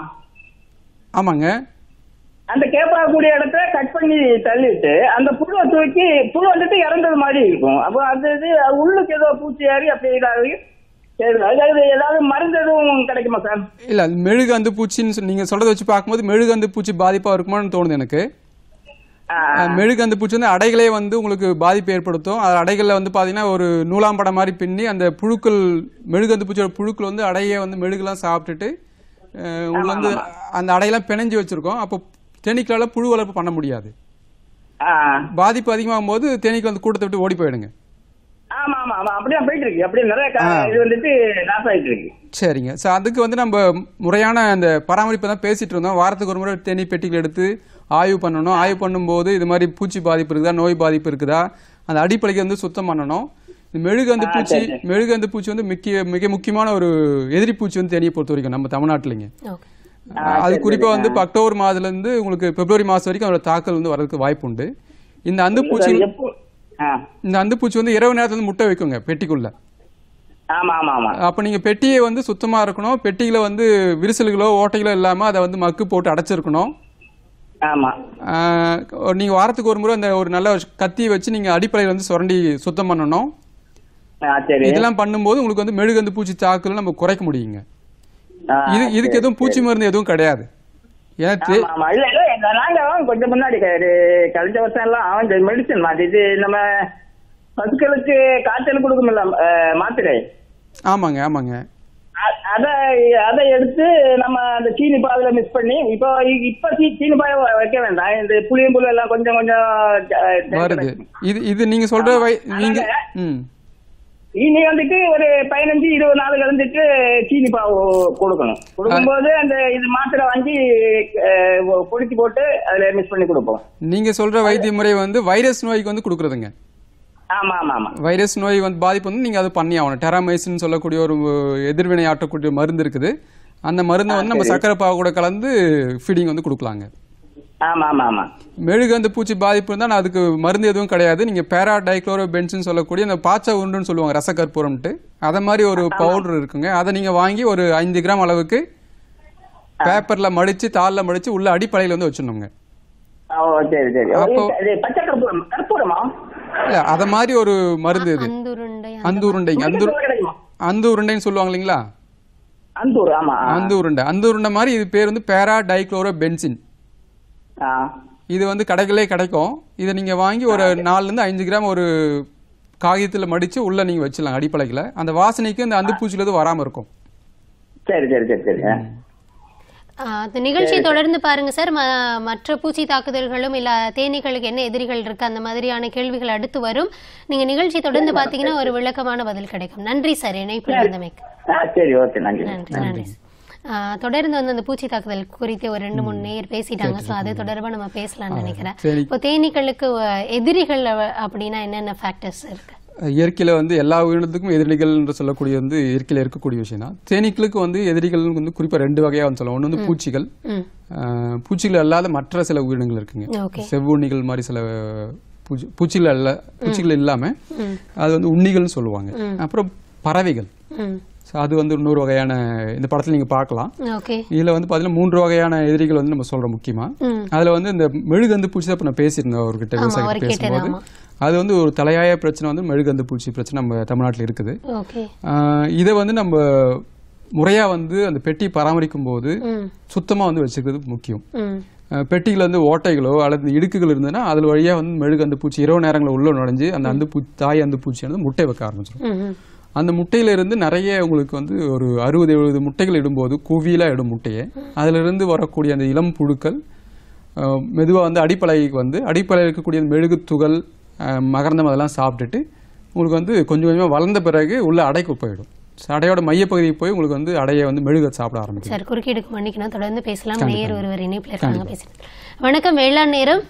ஆமாங்க அந்த கேப்பாகக்கூடிய இடத்த கட் பண்ணி தள்ளிட்டு அந்த புழுவை தூக்கி புழு வந்துட்டு இறந்தது மாதிரி இருக்கும் அப்போ அது இது உள்ளுக்கு ஏதோ பூச்சி ஏறி அப்படி இதாகி சரி அதாவது ஏதாவது மருந்து எதுவும் கிடைக்குமா சார் இல்ல அது மெழுகு அந்த பூச்சின்னு சொல்லி- நீங்க சொல்றதை வச்சு பார்க்கும்போது மெழுகு அந்த பூச்சி பாதிப்பா இருக்குமான்னு தோணுது எனக்கு ஆ, அஹ், மெழுகு அந்த பூச்சி வந்து அடைகளே வந்து உங்களுக்கு பாதிப்பு ஏற்படுத்தும் அது அடைகளில் வந்து பார்த்தீங்கன்னா ஒரு நூலாம்படம் மாதிரி பின்னி அந்த புழுக்கள் மெழுகு அந்த பூச்சியோட புழுக்கள் வந்து அடையை வந்து மெழுகுலாம் சாப்பிட்டுட்டு அஹ், உங்களுக்கு வந்து அந்த அடையெல்லாம் பிணைஞ்சு வச்சிருக்கோம் அப்போ தேனீக்களால் புழு வளர்ப்பு பண்ண முடியாது ஆ. பாதிப்பு அதிகமாகும் போது தேனீக்கள் வந்து கூட்டத்தை விட்டு ஓடி போயிடுங்க ஆமா ஆமா ஆமா அப்படியே போயிட்டு இருக்கு அப்படியே நிறைய கா- இது வந்துட்டு லாஸ் ஆயிட்டு இருக்கு சரிங்க ஸோ அதுக்கு வந்து நம்ம முறையான அந்த பராமரிப்பை தான் பேசிட்டு இருந்தோம் வாரத்துக்கு ஒரு முறை தேனீ பெட்டிகள் எடுத்து ஆய்வு பண்ணணும் ஆய்வு பண்ணும்போது இது மாதிரி பூச்சி பாதிப்பு இருக்குதா நோய் பாதிப்பு இருக்குதா அந்த அடிப்படைக்கு வந்து சுத்தம் பண்ணணும் இந்த மெழுகந்து பூச்சி மெழுகந்து பூச்சி வந்து மிக்க மிக முக்கியமான ஒரு எதிரி பூச்சி வந்து தேனியை பொறுத்த வரைக்கும் நம்ம தமிழ்நாட்டிலைங்க ஓகே அது குறிப்பா வந்து இப்ப அக்டோபர் மாதத்துல இருந்து உங்களுக்கு பிப்ரவரி மாசம் வரைக்கும் அதோட தாக்கல் வந்து வரதுக்கு வாய்ப்பு உண்டு இந்த அந்து பூச்சி எப்போ ஆ. இந்த அந்து பூச்சி வந்து இரவு நேரத்துல வந்து முட்டை வைக்குங்க பெட்டிக்குள்ள ஆமா ஆமா ஆமா அப்ப நீங்க பெட்டியை வந்து சுத்தமா இருக்கணும் பெட்டியில வந்து விரிசல்களோ ஓட்டைகளோ இல்லாம அதை வந்து மக்கு போட்டு அடைச்சிருக்கணும் ஆமா ஆஹ் நீங்க வாரத்துக்கு ஒரு முறை அந்த ஒரு நல்ல கத்தி வச்சு நீங்க அடிப்படையில் வந்து சுரண்டி சுத்தம் பண்ணணும் ஆ, சரி இதெல்லாம் பண்ணும்போது உங்களுக்கு வந்து மெழுகந்து பூச்சி தாக்குதல் நம்ம குறைக்க முடியுங்க ஆ, இது இதுக்கு சரி, எதுவும் பூச்சி மருந்து எதுவும் கிடையாது ஏன்னா தே- ஆமா ஆமா இல்ல இல்ல இந்த நாங்க கொஞ்சம் முன்னாடி க- கழிஞ்ச வருஷம் எல்லாம் இந்த மெடிசன் மாத்திட்டு நம்ம பசுக்களுக்கு காய்ச்சல் கொடுக்குமில்ல அஹ், மாத்திரை ஆமாங்க ஆமாங்க அ- அத அதை எடுத்து நம்ம அந்த சீனி பாவுல மிக்ஸ் பண்ணி இப்போ இப்ப சீ- சீனி பாய வைக்க வேண்டாம் இந்த புளியம்புல் எல்லாம் கொஞ்சம் கொஞ்சம் அஹ், வருது இது இது நீங்க சொல்ற வை நீங்க ம் இனி வந்துட்டு ஒரு பதினஞ்சு இருபது நாள் கலந்துட்டு சீனி பாவு கொடுக்கணும் கொடுக்கும்போது அந்த இது மாத்திரை வாங்கி அஹ், பொடிச்சு போட்டு அதுல மிக்ஸ் பண்ணி கொடுப்போம் நீங்க சொல்ற வைத்திய முறை வந்து வைரஸ் நோய்க்கு வந்து கொடுக்குறதுங்க ஆமா ஆமா ஆமா வைரஸ் நோய் வந்து பாதிப்பு வந்து நீங்க அது பண்ணி ஆகணும் டெராமைசின் சொல்லக்கூடிய ஒரு எதிர்வினை ஆற்றக்கூடிய மருந்து இருக்குது அந்த மருந்தை வந்து நம்ம சக்கரை பாவு கூட கலந்து ஃபீடிங் வந்து கொடுக்கலாங்க ஆமா ஆமா ஆமா மெழுகு அந்த பூச்சி பாதிப்பு இருந்தால் அதுக்கு மருந்து எதுவும் கிடையாது நீங்க பேரா டைக்ளோரோ பென்சின் சொல்லக்கூடிய அந்த பாச்சா உருண்டுன்னு சொல்லுவாங்க ரசக்கற்பூரம்ட்டு அதை மாதிரி ஒரு பவுடர் இருக்குங்க அதை நீங்க வாங்கி ஒரு ஐந்து கிராம் அளவுக்கு பேப்பர்ல மடிச்சு தாளில் மடிச்சு உள்ள அடிப்படையில் வந்து வச்சிடணுங்க ஓ சரி சரி அப்போ- இது பச்சை கற்பூரம் கற்பூரமா இல்ல அத மாதிரி ஒரு மருந்து இது அந்துருண்டை அந்த உருண்டைங்க அந்த உரு- கிடைக்குமா அந்த உருண்டைன்னு சொல்லுவாங்க இல்லைங்களா அந்தூர் ஆமா அந்த உருண்டை அந்த உருண்டை மாதிரி இது பேர் வந்து பேரா டைக்ளோரோ பென்சின் ஆ இது வந்து கடைகளே கிடைக்கும் இதை நீங்க வாங்கி ஒரு நாலுல இருந்து அஞ்சு கிராம் ஒரு காகிதத்துல மடிச்சு உள்ள நீங்க வச்சிடலாம் அடிப்படையில் அந்த வாசனைக்கு அந்த அந்து பூச்சில எதுவும் வராம இருக்கும் சரி சரி சரி சரி ஆ. ஆ, அந்த நிகழ்ச்சியை தொடர்ந்து பாருங்க சார் ம- மற்ற பூச்சி தாக்குதல்களும் இல்ல தேனீக்களுக்கு என்ன எதிரிகள் இருக்கு அந்த மாதிரியான கேள்விகள் அடுத்து வரும் நீங்க நிகழ்ச்சி தொடர்ந்து பாத்தீங்கன்னா ஒரு விளக்கமான பதில் கிடைக்கும் நன்றி சார் இணைப்பில் இருந்தமைக்கு ஆ சரி ஓகே நன்றி நன்றி நன்றி ஆ, தொடர்ந்து வந்து அந்த பூச்சி தாக்குதல் குறித்து ஒரு ரெண்டு மூணு நேர் பேசிட்டாங்க ஸோ அது தொடர்பா நம்ம பேசலாம்னு நினைக்கிறேன் சரி. இப்போ தேனீக்களுக்கு அஹ், எதிரிகள் அவ- அப்படின்னா என்னென்ன ஃபேக்டர்ஸ் இருக்கு இயற்கையில வந்து எல்லா உயிரினத்துக்கும் எதிரிகள் என்று சொல்லக்கூடிய வந்து இயற்கையில இருக்கக்கூடிய விஷயம் தான் தேனீக்களுக்கு வந்து எதிரிகள் வந்து குறிப்பா ரெண்டு வகையா வந்து சொல்லலாம் ஒன்று வந்து பூச்சிகள் ம் ஆஹ், பூச்சிகள் அல்லாத மற்ற சில உயிரினங்கள் இருக்குங்க ஓகே செவ்வுண்ணிகள் மாதிரி சில பூச்சி பூச்சிகள் அல்ல பூச்சிகள் இல்லாம அது வந்து உண்ணிகள்னு சொல்லுவாங்க அப்புறம் பறவைகள் ம் So அது வந்து இன்னொரு வகையான இந்த படத்துல நீங்க பார்க்கலாம் ஓகே இதுல வந்து பாத்தீங்கன்னா மூன்று வகையான எதிரிகள் வந்து நம்ம சொல்றோம் முக்கியமா ம் அதுல வந்து இந்த மெழுகந்து பூச்சி தான் இப்ப நான் பேசியிருந்தேன் அவர்கிட்ட ஆமா, விவசாயிகிட்ட அவர் கேட்டது, பேசும்போது ஆமா. அது வந்து ஒரு தலையாய பிரச்சனை வந்து மெழுகந்து பூச்சி பிரச்சனை நம்ம தமிழ்நாட்டில் இருக்குது ஓகே ஆஹ் இதை வந்து நம்ம முறையா வந்து அந்த பெட்டி பராமரிக்கும் போது ம் சுத்தமா வந்து வச்சுக்கிறது முக்கியம் ம் அஹ் பெட்டியில் வந்து ஓட்டைகளோ அல்லது இடுக்குகள் இருந்ததுன்னா அதில் வழியா வந்து மெழுகு அந்த பூச்சி இரவு நேரங்களில் உள்ள நுழைஞ்சு அந்த அந்த பூ தாய் அந்த பூச்சியானது முட்டை வைக்க ஆரம்பிச்சிடும் ம் ம் அந்த முட்டையில இருந்து நிறைய உங்களுக்கு வந்து ஒரு அறுபது எழுபது முட்டைகள் இடும்போது குவியலா இடும் முட்டையை அதுல இருந்து வரக்கூடிய அந்த இளம் புழுக்கள் அஹ், மெதுவா வந்து அடிப்படைக்கு வந்து அடிப்படையில் இருக்கக்கூடிய அந்த மெழுகு துகள் அஹ், மகரந்தம் அதெல்லாம் சாப்பிட்டுட்டு உங்களுக்கு வந்து கொஞ்சம் கொஞ்சமா வளர்ந்த பிறகு உள்ள அடைக்கு போயிடும் So, அடையோட மையப்பகுதிக்கு போய் உங்களுக்கு வந்து அடையை வந்து மெழுக சாப்பிட ஆரம்பிக்கும் சார் குறுக்கீடுக்கு மன்னிக்கணும் தொடர்ந்து பேசலாம் நேர் ஒருவர் இணைப்பில் இருக்காங்க பேசுறேன் வணக்கம் வேளாண் நேரம்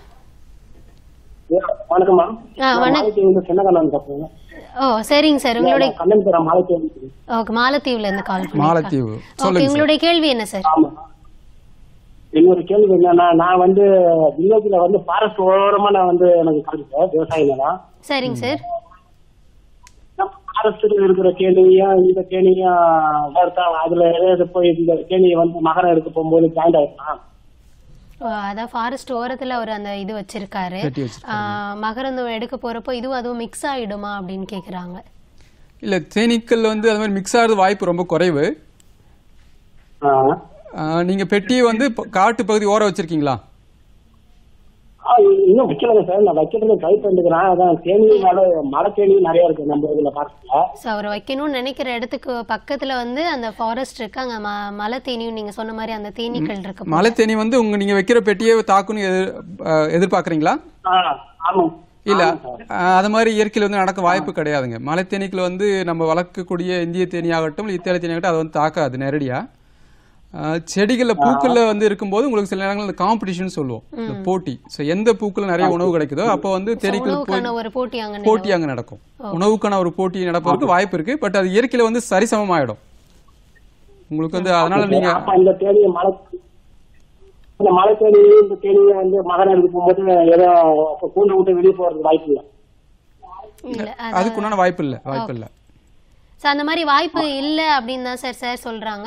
வணக்கம்மா ஆ வணக்கம் மாலைக்கு வந்து சொன்னகண்ணன் பேசுறேன் ஓ சரிங்க சார் உங்களுடைய கண்ணன் பேர மாலைக்கு வந்து ஓகே மாலத்தீவுல இருந்து கால் பண்ணி மாலத்தீவு ஓகே சொல்லுங்க சார் உங்களுடைய கேள்வி என்ன சார் ஆமா இன்னொரு கேள்வி என்னன்னா நான் வந்து வில்லேஜ்ல வந்து ஃபாரஸ்ட் ஓரமா நான் வந்து எனக்கு காமிச்சேன் விவசாய நிலம் சரிங்க சார் ஃபாரஸ்ட்ல இருக்கிற கேணியும் இந்த கேணியும் வளர்த்தா அதுல ஏதாவது போய் இந்த கேணியை வந்து மகரம் எடுக்க போகும்போது ஜாயிண்ட் ஆயிடலாம் ஓ, அதான் ஃபாரஸ்ட் ஓரத்துல அவர் அந்த இது வச்சிருக்காரு கட்டி வச்சிருக்காரு. ஆ, மகரந்தம் எடுக்க போறப்போ இதுவும் அதுவும் மிக்ஸ் ஆயிடுமா அப்படின்னு கேக்குறாங்க இல்ல தேனீக்கள் வந்து அது மாதிரி மிக்ஸ் ஆகிறது வாய்ப்பு ரொம்ப குறைவு ஆஹ். ஆஹ், நீங்க பெட்டியை வந்து ப- காட்டு பகுதி ஓர வச்சிருக்கீங்களா ஆ, இன்னும் வைக்கலங்க சார் நான் வைக்கிறது ட்ரை பண்ணிக்கிறேன் அதான் தேனி மலை மலை தேனி நிறைய இருக்கு நம்ம இதுல பார்க்கல ஸோ அவர் வைக்கணும்னு நினைக்கிற இடத்துக்கு பக்கத்துல வந்து அந்த ஃபாரஸ்ட் இருக்கு அங்க ம- மலை தேனியும் நீங்க சொன்ன மாதிரி அந்த தேனீக்கள் இருக்கு மலை தேனி வந்து உங்க நீங்க வைக்கிற பெட்டியே தாக்குன்னு எதிர் ஆஹ், எதிர்பார்க்கறீங்களா ஆ, ஆமா இல்ல ஆஹ், அது மாதிரி இயற்கையில் வந்து நடக்க வாய்ப்பு கிடையாதுங்க மலை தேனீக்கள் வந்து நம்ம வளர்க்கக்கூடிய இந்திய தேனி ஆகட்டும் இத்தாலி தேனி ஆகட்டும் அதை வந்து தாக்காது நேரடியா ஆஹ், செடிகள்ல பூக்கள்ல வந்து இருக்கும்போது உங்களுக்கு சில நேரங்கள் காம்படிஷன் சொல்லுவோம் இந்த போட்டி ஸோ எந்த பூக்கள் நிறைய உணவு கிடைக்குதோ அப்போ வந்து தேனீக்கள் போய் உணவுக்கான ஒரு போட்டி அங்க போட்டி அங்க நடக்கும் உணவுக்கான ஒரு போட்டி நடப்பதற்கு வாய்ப்பு இருக்கு பட் அது இயற்கையில வந்து சரிசமமாயிடும் உங்களுக்கு வந்து அதனால நீங்க அப்ப இந்த தேனியை மலை இந்த மலை தேனி இந்த தேனியை வந்து மகரம் எடுக்க போகும்போது ஏதோ அப்ப கூண்டு விட்டு வெளியே போறதுக்கு வாய்ப்பு இல்லை இல்ல அதுக்குண்டான வாய்ப்பு இல்ல வாய்ப்பு இல்ல ஸோ அந்த மாதிரி வாய்ப்பு இல்ல அப்படின்னு தான் சார் சார் சொல்றாங்க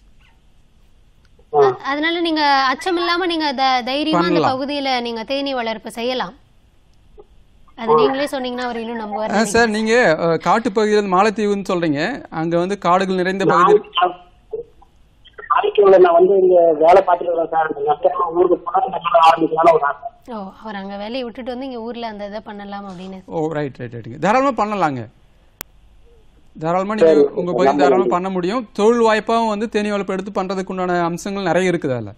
அ- அதனால நீங்க அச்சம் இல்லாம நீங்க த- தைரியமா அந்த பண்ணலாம். பகுதியில நீங்க தேனீ வளர்ப்பு செய்யலாம் அது நீங்களே சொன்னீங்கன்னா அவர் இன்னும் நம்புவார் ஆ, சார் நீங்க அஹ், காட்டு பகுதியில இருந்து மாலத்தீவுன்னு சொல்றீங்க அங்க வந்து காடுகள் நிறைந்த பகுதி ஓகே நான் வந்து இங்க வேலை பார்த்துட்டு இருக்கேன் சார் நெக்ஸ்ட் டைம் ஊருக்கு போனா இந்த மாதிரி ஆரம்பிக்கலாம்னு ஒரு ஆசை ஓ அவர் அங்க வேலையை விட்டுட்டு வந்து இங்க ஊர்ல அந்த இதை பண்ணலாம் அப்படின்னு ஓ ரைட் ரைட் ரைட்டுங்க தாராளமாக பண்ணலாங்க தாராளமாக நீங்கள் உங்கள் பகுதியில் தாராளமாக பண்ண முடியும் தொழில் வாய்ப்பாகவும் வந்து தேனி வளர்ப்பு எடுத்து பண்ணுறதுக்கு உண்டான அம்சங்கள் நிறைய இருக்குது அதில்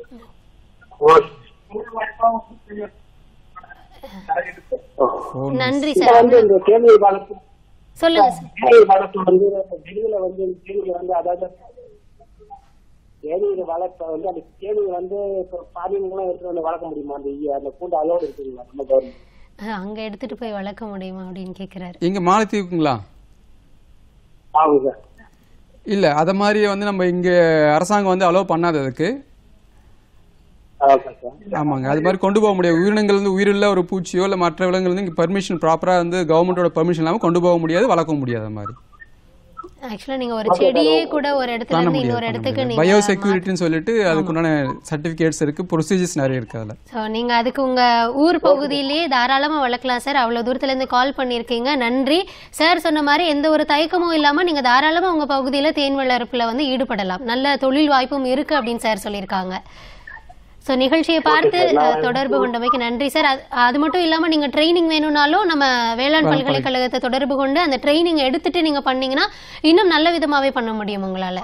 நன்றி இப்ப சார் வந்து இந்த தேனி வளர்ப்பு சொல்லுங்க சார் தேனி வளர்ப்பு வந்து வெளியில வந்து தேனி வந்து அதாவது தேனீர் வளர்ப்ப வந்து அந்த தேனீர் வந்து இப்போ பாலினங்களும் எடுத்துட்டு வந்து வளர்க்க முடியுமா அந்த ஈ- அந்த கூண்டு அலோடு இருக்குங்களா நம்ம கவர்மெண்ட் அஹ், அங்க எடுத்துட்டு போய் வளர்க்க முடியுமா அப்படின்னு கேக்குறாரு எங்கே மாலத்தீவுக்குங்களா ஆமாங்க சார் இல்லை அதை மாதிரி வந்து நம்ம இங்கே அரசாங்கம் வந்து அலோவ் பண்ணாததுக்கு ஓகே சார் ஆமாங்க அது மாதிரி கொண்டு போக முடியாது உயிரினங்கள் வந்து உயிருள்ள ஒரு பூச்சியோ இல்லை மற்ற விலங்குகள் வந்து இங்கே பர்மிஷன் ப்ராப்பராக வந்து கவர்மெண்ட்டோட பர்மிஷன் இல்லாமல் கொண்டு போக முடியாது வளர்க்க முடியாது அது மாதிரி ஆக்சுவலா நீங்க ஒரு செடியே கூட ஒரு இடத்துல பண்ண இருந்து முடியாது இன்னொரு இடத்துக்கு நீங்க பயோ செக்யூரிட்டின்னு சொல்லிட்டு அதுக்குண்டான சர்டிஃபிகேட்ஸ் இருக்கு ப்ரொசீஜர்ஸ் நிறைய இருக்கு அதில் ஸோ நீங்க அதுக்கு உங்க ஊர் பகுதியிலேயே தாராளமா வளர்க்கலாம் சார் அவ்வளவு தூரத்துல இருந்து கால் பண்ணியிருக்கீங்க நன்றி சார் சொன்ன மாதிரி எந்த ஒரு தயக்கமும் இல்லாம நீங்க தாராளமா உங்க பகுதியில தேன் வளர்ப்புல வந்து ஈடுபடலாம் நல்ல தொழில் வாய்ப்பும் இருக்கு அப்படின்னு சார் சொல்லியிருக்காங்க ஸோ நிகழ்ச்சியை பார்த்து அஹ், தொடர்பு கொண்டமைக்கு நன்றி சார் அது- அது மட்டும் இல்லாம நீங்க ட்ரைனிங் வேணும்னாலும் நம்ம வேளாண் பல்கலைக்கழகத்தை தொடர்பு கொண்டு அந்த ட்ரைனிங் எடுத்துட்டு நீங்க பண்ணீங்கன்னா இன்னும் நல்ல விதமாவே பண்ண முடியும் உங்களால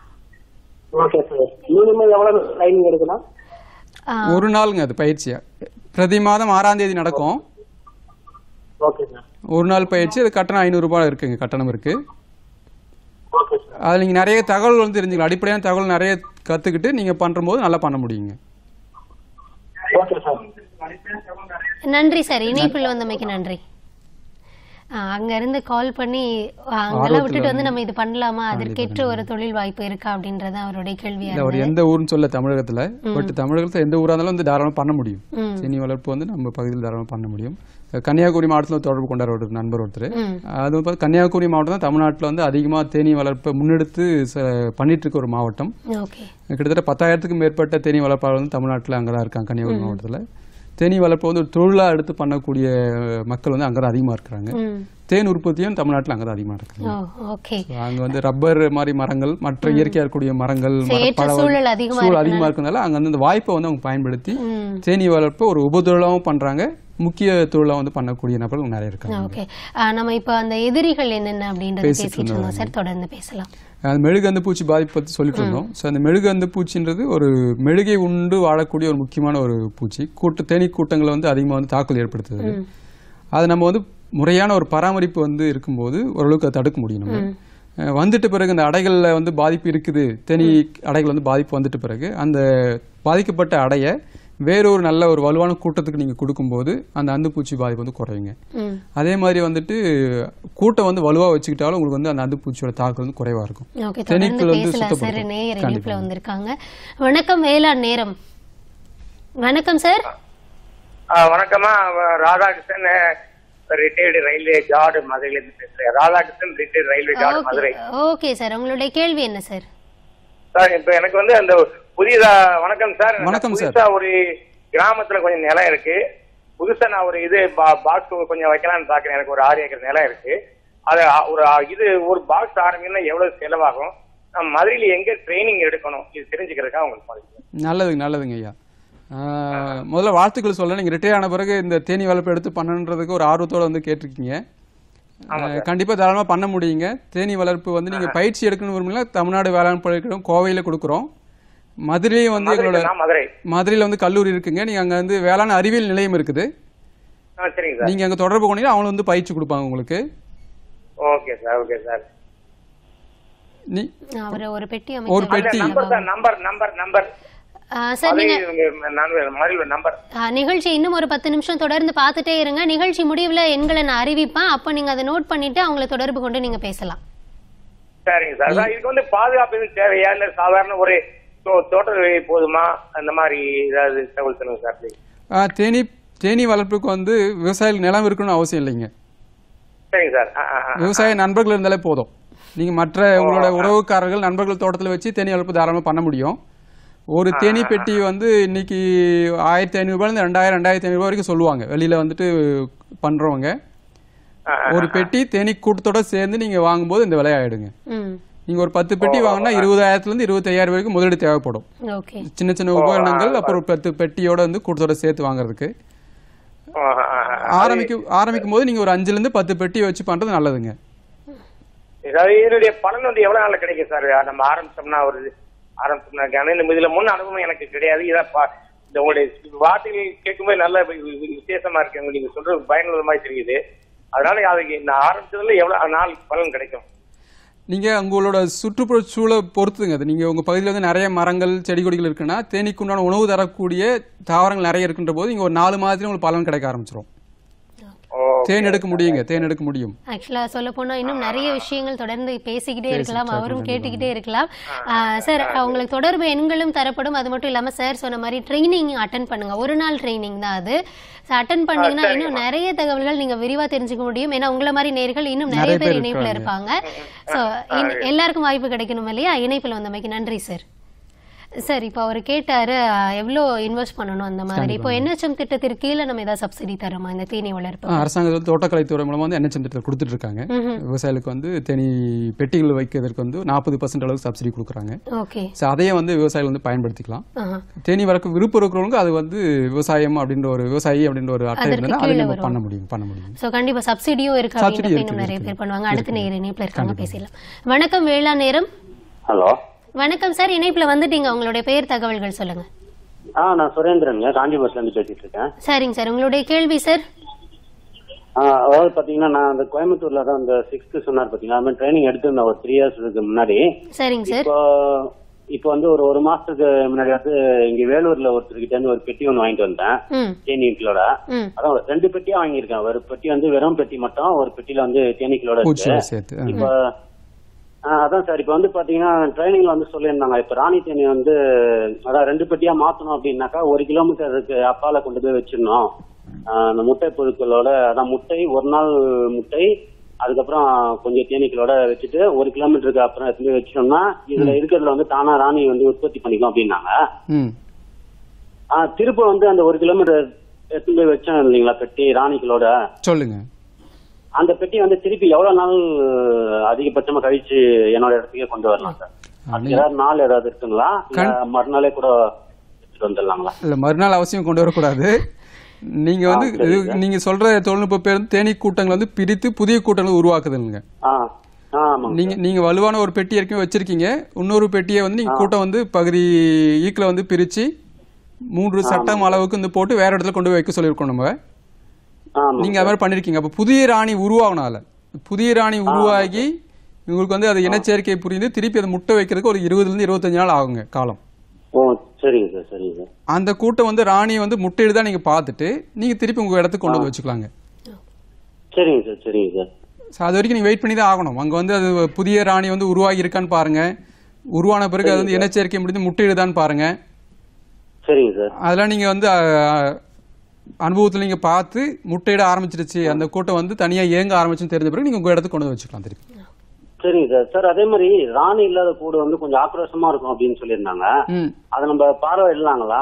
ஓகே சார் மினிமம் எவ்வளவு ட்ரைனிங் எடுக்கணும் ஆஹ், ஒரு நாளுங்க அது பயிற்சியா பிரதி மாதம் ஆறாம் தேதி நடக்கும் ஓகே சார் ஒரு நாள் பயிற்சி அது கட்டணம் ஐநூறுரூபா இருக்குங்க கட்டணம் இருக்கு ஓகே சார் அதில் நீங்கள் நிறைய தகவல் வந்து தெரிஞ்சுக்கலாம் அடிப்படையான தகவல் நிறைய கற்றுக்கிட்டு நீங்கள் பண்ணும்போது நல்லா பண்ண முடியுங்க ஓகே சார் நன்றி சார் இணைப்பில் வந்தமைக்கு நன்றி ஆஹ் அங்க இருந்து கால் பண்ணி ஆஹ் அங்கெல்லாம் விட்டுட்டு வந்து நம்ம இது பண்ணலாமா அதற்கேற்ற ஒரு தொழில் வாய்ப்பு இருக்கா அப்படின்றது அவருடைய கேள்வியா இல்லை அவர் எந்த ஊர்னு சொல்ல தமிழகத்தில் பட் தமிழகத்தில் எந்த ஊராக இருந்தாலும் வந்து தாராளமாக பண்ண முடியும் ம். சீனி வளர்ப்பு வந்து நம்ம பகுதியில் தாராளமாக பண்ண முடியும் கன்னியாகுமரி மாவட்டத்தில் தொடர்பு கொண்டார் ஒரு நண்பர் ஒருத்தர் ம். அது வந்து பார்த்தா கன்னியாகுமரி மாவட்டம் தான் தமிழ்நாட்டில் வந்து அதிகமாக தேனீ வளர்ப்பை முன்னெடுத்து ச- பண்ணிட்டு இருக்க ஒரு மாவட்டம் ஓகே கிட்டத்தட்ட பத்தாயிரத்துக்கும் மேற்பட்ட தேனீ வளர்ப்பாளர் வந்து தமிழ்நாட்டில் அங்கே தான் இருக்காங்க கன்னியாகுமரி மாவட்டத்தில் தேனீ வளர்ப்பை வந்து ஒரு தொழிலாக எடுத்து பண்ணக்கூடிய மக்கள் வந்து அங்கே தான் அதிகமாக இருக்கிறாங்க ம் தேன் உற்பத்தியும் தமிழ்நாட்டில் அங்கே தான் அதிகமாக இருக்குது ஓ ஓகே அங்கே வந்து ரப்பர் மாதிரி மரங்கள் மற்ற இயற்கையாக இருக்கக்கூடிய மரங்கள் சரி, ஏற்ற மரப்பழ சூழல் அதிகமா சூழல் அதிகமாக இருக்கிறதுனால அங்கே வந்து இந்த வாய்ப்பை வந்து அவங்க பயன்படுத்தி ம் தேனீ வளர்ப்பை ஒரு உபதொழிலாகவும் பண்ணுறாங்க முக்கிய தொழிலாக வந்து பண்ணக்கூடிய நபர்கள் நிறைய இருக்காங்க ஓகே ஆஹ் நம்ம இப்ப அந்த எதிரிகள் என்னென்ன அப்படின்றத பேசிட்டு பேசிட்டு இருந்தோம் சார் தொடர்ந்து பேசலாம் அந்த மெழுகந்து பூச்சி பாதிப்பு பற்றி சொல்லிட்டு இருந்தோம் ஸோ அந்த மெழுகந்து பூச்சின்றது ஒரு மெழுகை உண்டு வாழக்கூடிய ஒரு முக்கியமான ஒரு பூச்சி கூட்டு தேனீ கூட்டங்களை வந்து அதிகமாக வந்து தாக்குதல் ஏற்படுத்துது அது நம்ம வந்து முறையான ஒரு பராமரிப்பு வந்து இருக்கும்போது ஓரளவுக்கு அதை தடுக்க முடியும் நம்ம அஹ் வந்துட்ட பிறகு அந்த அடைகளில் வந்து பாதிப்பு இருக்குது தேனீ அடைகள் வந்து பாதிப்பு வந்துட்ட பிறகு அந்த பாதிக்கப்பட்ட அடையை வேறொரு நல்ல ஒரு வலுவான கூட்டத்துக்கு நீங்கள் கொடுக்கும்போது அந்த அந்துப்பூச்சி பாதிப்பு வந்து குறையுங்க ம் அதே மாதிரி வந்துட்டு கூட்டம் வந்து வலுவாக வச்சுக்கிட்டாலும் உங்களுக்கு வந்து அந்த அந்துப்பூச்சியோட தாக்கம் வந்து குறைவாக இருக்கும் ஓகே தொடர்ந்து தேனீக்கள் வந்து பேசலாம் சார் சுத்தப்படுத்தும். நேயர் கண்டிப்பா. இணைப்புல வந்திருக்காங்க வணக்கம் வேளாண் நேரம் வணக்கம் சார் ஆ, வணக்கம்மா வ- ராதாகிருஷ்ணன் ரிட்டையர்டு ரயில்வே ஜார்டு மதுரையில இருந்து பேசுறேன் ராதாகிருஷ்ணன் ரிட்டையர்டு ரயில்வே ஜார்டு மதுரை ஓகே சார் உங்களுடைய கேள்வி என்ன சார் சார் இப்ப எனக்கு வந்து அந்த புதியதா வணக்கம் சார் எனக்கு வணக்கம் சார். புதுசா ஒரு கிராமத்துல கொஞ்சம் நிலம் இருக்கு புதுசா நான் ஒரு இது பாக்ஸ் கொஞ்சம் வைக்கலாம்னு பாக்குறேன் எனக்கு ஒரு ஆறு ஏக்கர் நிலம் இருக்கு அது அ- ஒரு அ- இது ஒரு பாக்ஸ் ஆரம்பிக்கணும்னா எவ்வளவு செலவாகும் நான் மதுரையில எங்க ட்ரைனிங் எடுக்கணும் இது தெரிஞ்சுக்கிறதுக்காக உங்களுக்கு மதுரை நல்லதுங்க நல்லதுங்க ஐயா ஆஹ், முதல்ல வாழ்த்துக்கள் சொல்ல நீங்கள் ரிட்டையர் ஆன பிறகு இந்த தேனி வளர்ப்பு எடுத்து பண்ணணுன்றதுக்கு ஒரு ஆர்வத்தோட வந்து கேட்டிருக்கீங்க ஆஹ், கண்டிப்பா தாராளமாக பண்ண முடியுங்க தேனி வளர்ப்பு வந்து நீங்க பயிற்சி எடுக்கணும் விரும்பல தமிழ்நாடு வேளாண் பல்கலைக்கழகம் கோவையில் கொடுக்குறோம் மதுரையும் வந்து எங்களோட நான் மதுரை மதுரையில் வந்து கல்லூரி இருக்குங்க நீங்க அங்க வந்து வேளாண் அறிவியல் நிலையம் இருக்குது ஆ சரிங்க சார் நீங்க அங்க தொடர்பு கொண்டீங்கன்னா அவங்க வந்து பயிற்சி கொடுப்பாங்க உங்களுக்கு ஓகே சார் ஓகே சார் நீ அவர் ஒரு பெட்டி ஒரு அமைச்சர் பெட்டி. Number sir number number number ஆ, சார் நீங்க மதுரை நான் மதுரையில் நம்பர் ஆ, நிகழ்ச்சி இன்னும் ஒரு பத்து நிமிஷம் தொடர்ந்து பார்த்துட்டே இருங்க நிகழ்ச்சி முடிவுல எண்களை நான் அறிவிப்பேன் அப்போ நீங்க அதை நோட் பண்ணிட்டு அவங்கள தொடர்பு கொண்டு நீங்க பேசலாம் சரிங்க சார் அதான் இதுக்கு வந்து பாதுகாப்பு எதுவும் தேவையா இல்ல சாதாரண ஒரு தோ- தோட்ட விலை போதுமா அந்த மாதிரி ஏதாவது தகவல் சொல்லுங்க சார் please. ஆஹ், தேனி தேனி வளர்ப்புக்கு வந்து விவசாயிகள் நிலம் இருக்கணும்னு அவசியம் இல்லைங்க சரிங்க சார் ஆ, ஆ, ஆ. விவசாய நண்பர்கள் இருந்தாலே போதும் நீங்க மற்ற உங்களோட உறவுக்காரர்கள் நண்பர்கள் தோட்டத்தில் வச்சு தேனி வளர்ப்பு தாராளமாக பண்ண முடியும் ஒரு தேனி பெட்டி வந்து இன்னைக்கு ஆயிரத்தி ஐநூறுபாயிலிருந்து ரெண்டாயிரம் ரெண்டாயிரத்தி ஐநூறுபா வரைக்கும் சொல்லுவாங்க வெளியில வந்துட்டு பண்றவங்க ஆ, ஆ. ஒரு பெட்டி தேனி கூட்டத்தோட சேர்ந்து நீங்க வாங்கும்போது இந்த விலையாயிடுங்க ம் நீங்க ஒரு பத்து பெட்டி வாங்கினா இருபதாயிரத்துல இருந்து இருபத்தையாயிரம் வரைக்கும் முதலீடு தேவைப்படும் ஓகே சின்ன சின்ன உபகரணங்கள் அப்புறம் ஒரு பத்து பெட்டியோட வந்து கூட்டத்தோட சேர்த்து வாங்குறதுக்கு ஆ, ஆ, ஆ. ஆரம்பிக்கும் ஆரம்பிக்கும் போது நீங்க ஒரு அஞ்சுல இருந்து பத்து பெட்டி வச்சு பண்றது நல்லதுங்க அதாவது இதனுடைய பலன் வந்து எவ்வளவு நாள்ல கிடைக்கும் சார் நம்ம ஆரம்பிச்சோம்னா ஒரு ஆரம்பிச்சோம்னா ஆனா இந்த இதுல முன் அனுபவம் எனக்கு கிடையாது இதான் பா- இந்த உங்களுடைய வார்த்தைகள் கேட்கும்போது நல்ல வி- வி- விசேஷமா இருக்கு நீங்க சொல்றது பயனுள்ள மாதிரி தெரியுது அதனால அதுக்கு நான் ஆரம்பிச்சதுல எவ்வளவு நாள் பலன் கிடைக்கும் நீங்க உங்களோட சுற்றுப்புற சூழலை பொறுத்துங்க அது நீங்க உங்க பகுதியில் வந்து நிறைய மரங்கள் செடி கொடிகள் இருக்குன்னா தேனீக்கு உண்டான உணவு தரக்கூடிய தாவரங்கள் நிறைய இருக்கின்ற போது இங்க ஒரு நாலு மாதத்துல உங்களுக்கு பலன் கிடைக்க ஆரம்பிச்சிடும் தேன் எடுக்க முடியுங்க தேன் எடுக்க முடியும் ஆக்சுவலா சொல்ல போனா இன்னும் நிறைய விஷயங்கள் தொடர்ந்து பேசிக்கிட்டே இருக்கலாம் அவரும் கேட்டுக்கிட்டே இருக்கலாம் சார் உங்களுக்கு தொடர்பு எண்களும் தரப்படும் அது மட்டும் இல்லாம சார் சொன்ன மாதிரி ட்ரைனிங் அட்டன் பண்ணுங்க ஒரு நாள் ட்ரைனிங் தான் அது அட்டன் பண்ணீங்கன்னா இன்னும் நிறைய தகவல்கள் நீங்க விரிவா தெரிஞ்சுக்க முடியும் ஏன்னா உங்களை மாதிரி நேர்கள் இன்னும் நிறைய நிறைய பேர் பேர் இணைப்புல இருக்காங்க. இருப்பாங்க சோ எல்லாருக்கும் வாய்ப்பு கிடைக்கணும் இல்லையா இணைப்புல வந்தமைக்கு நன்றி சார் சார் இப்போ அவர் கேட்டாரு அஹ், எவ்வளோ இன்வெஸ்ட் பண்ணணும் அந்த மாதிரி இப்போ என்ஹெச்எம் திட்டத்திற்கு கீழே நம்ம ஏதாவது சப்சிடி தரோமா இந்த தேனீ வளர்ப்பு ஆ, அரசாங்கத்தில் தோட்டக்கலைத்துறை மூலமா வந்து என்ஹெச்எம் திட்டத்தை கொடுத்துட்டு இருக்காங்க விவசாயிகளுக்கு வந்து தேனி பெட்டிகள் வைக்கிறதுக்கு வந்து நாற்பது பர்சன்ட் அளவுக்கு சப்சிடி கொடுக்குறாங்க ஓகே ஸோ அதையே வந்து விவசாயிகள் வந்து பயன்படுத்திக்கலாம் தேனி வளர்க்க விருப்பம் இருக்கிறவங்களுக்கு அது வந்து விவசாயம் அப்படின்ற ஒரு விவசாயி அப்படின்ற ஒரு அட்டை அதற்கு இருந்ததுன்னா அதை கீழே நம்ம வரும். பண்ண முடியும் பண்ண முடியும் சோ கண்டிப்பா சப்சிடியும் இருக்கு Subsidy அப்படின்னு இருக்கு, இன்னும் நிறைய இருக்கு. பேர் பண்ணுவாங்க அடுத்த நேர இணைப்புல இருக்காங்க பேசலாம் வணக்கம் வேளாண் நேரம் ஹலோ வணக்கம் சார் இணைப்புல வந்துட்டீங்க உங்களுடைய பெயர் தகவல்கள் சொல்லுங்க ஆ நான் சுரேந்திரனுங்க காஞ்சிபுரத்துல இருந்து பேசிட்டு இருக்கேன் சரிங்க சார் உங்களுடைய கேள்வி சார் ஆ, அதாவது பாத்தீங்கன்னா நான் அந்த கோயம்புத்தூர்ல தான் அந்த சிக்ஸ்த் சொன்னார் பாத்தீங்கன்னா அது மாதிரி ட்ரைனிங் எடுத்திருந்தேன் ஒரு த்ரீ இயர்ஸ்க்கு முன்னாடி சரிங்க சார் இப்போ இப்போ வந்து ஒரு ஒரு மாசத்துக்கு முன்னாடி வந்து இங்க வேலூர்ல ஒருத்தர்கிட்ட இருந்து ஒரு பெட்டி ஒன்று வாங்கிட்டு வந்தேன் ம் தேனீக்களோட ம் அதான் ஒரு ரெண்டு பெட்டியா வாங்கியிருக்கேன் ஒரு பெட்டி வந்து வெறும் பெட்டி மட்டும் ஒரு பெட்டியில வந்து தேனீக்களோட இருக்கு பூச்சியோட சேர்த்து ஆ. இப்போ ஆ, அதான் சார் இப்போ வந்து பாத்தீங்கன்னா ட்ரைனிங்ல வந்து சொல்லியிருந்தாங்க இப்போ ராணி தேனி வந்து அதான் ரெண்டு பெட்டியா மாத்தணும் அப்படின்னாக்கா ஒரு கிலோமீட்டருக்கு அப்பால கொண்டு போய் வச்சிடணும் ஆ, அந்த முட்டை புழுக்களோட அதான் முட்டை ஒரு நாள் முட்டை அதுக்கப்புறம் கொஞ்சம் தேனீக்களோட வச்சுட்டு ஒரு கிலோமீட்டருக்கு அப்புறம் எடுத்து போய் வச்சிட்டோம்னா இதுல இருக்கிறதுல வந்து தானா ராணி வந்து உற்பத்தி பண்ணிக்கும் அப்படின்னாங்க ம் ஆ, திரும்ப வந்து அந்த ஒரு கிலோமீட்டர் எடுத்து போய் வச்சோம் இல்லைங்களா பெட்டி ராணிகளோட சொல்லுங்க அந்த பெட்டி வந்து திருப்பி எவ்வளவு நாள் அதிகபட்சமா கழிச்சு என்னோட இடத்துக்கே கொண்டு வரலாம் சார் அதுக்கு ஏதாவது நாள் ஏதாவது இருக்குங்களா இல்ல மறுநாளே கூட எடுத்துட்டு வந்துடலாங்களா இல்ல மறுநாள் அவசியம் கொண்டு வரக்கூடாது நீங்க வந்து ஆ, சரி, இது- நீங்க சொல்ற தொழில்நுட்ப பேர் வந்து தேனீ கூட்டங்கள் வந்து பிரித்து புதிய கூட்டங்கள் உருவாக்குதுங்க ஆ ஆ, ஆமாங்க நீங்க நீங்க வலுவான ஒரு பெட்டி ஏற்கனவே வச்சிருக்கீங்க இன்னொரு பெட்டியை வந்து நீங்க கூட்டம் வந்து பகுதி ஈக்கில் வந்து பிரிச்சு மூன்று சட்டம் அளவுக்கு வந்து போட்டு வேற இடத்துல கொண்டு போய் வைக்க சொல்லியிருக்கோம் நம்ம ஆமாங்க நீங்க அது மாதிரி பண்ணிருக்கீங்க அப்ப புதிய ராணி உருவாகனால புதிய ராணி உருவாகி உங்களுக்கு வந்து அது இனச்சேர்க்கை புரிந்து திருப்பி அதை முட்டை வைக்கிறதுக்கு ஒரு இருபதுல இருந்து இருபத்தஞ்சு நாள் ஆகுங்க காலம் ஓ சரிங்க சார் சரிங்க சார் அந்த கூட்டம் வந்து ராணியை வந்து முட்டையிடுதா நீங்க பார்த்துட்டு நீங்க திருப்பி உங்க இடத்துக்கு கொண்டு வந்து வச்சுக்கலாங்க சரிங்க சார் சரிங்க சார் So, அது வரைக்கும் நீங்க வெயிட் பண்ணி தான் ஆகணும் அங்க வந்து அது புதிய ராணி வந்து உருவாகி இருக்கான்னு பாருங்க உருவான பிறகு அது வந்து இனச்சேர்க்கை முடிந்து முட்டையிடுதான்னு பாருங்க சரிங்க சார் அதெல்லாம் நீங்க வந்து அஹ், அனுபவத்துல நீங்க பார்த்து முட்டையிட ஆரம்பிச்சிருச்சு அந்த கூட்டம் வந்து தனியா இயங்க ஆரம்பிச்சுன்னு தெரிஞ்ச பிறகு நீங்க உங்க இடத்துக்கு கொண்டு வந்து வச்சுக்கலாம் திருப்பி சரிங்க சார் சார் அதே மாதிரி ராணி இல்லாத கூடு வந்து கொஞ்சம் ஆக்ரோஷமா இருக்கும் அப்படின்னு சொல்லியிருந்தாங்க ம் அதை நம்ம பார்வையிடலாங்களா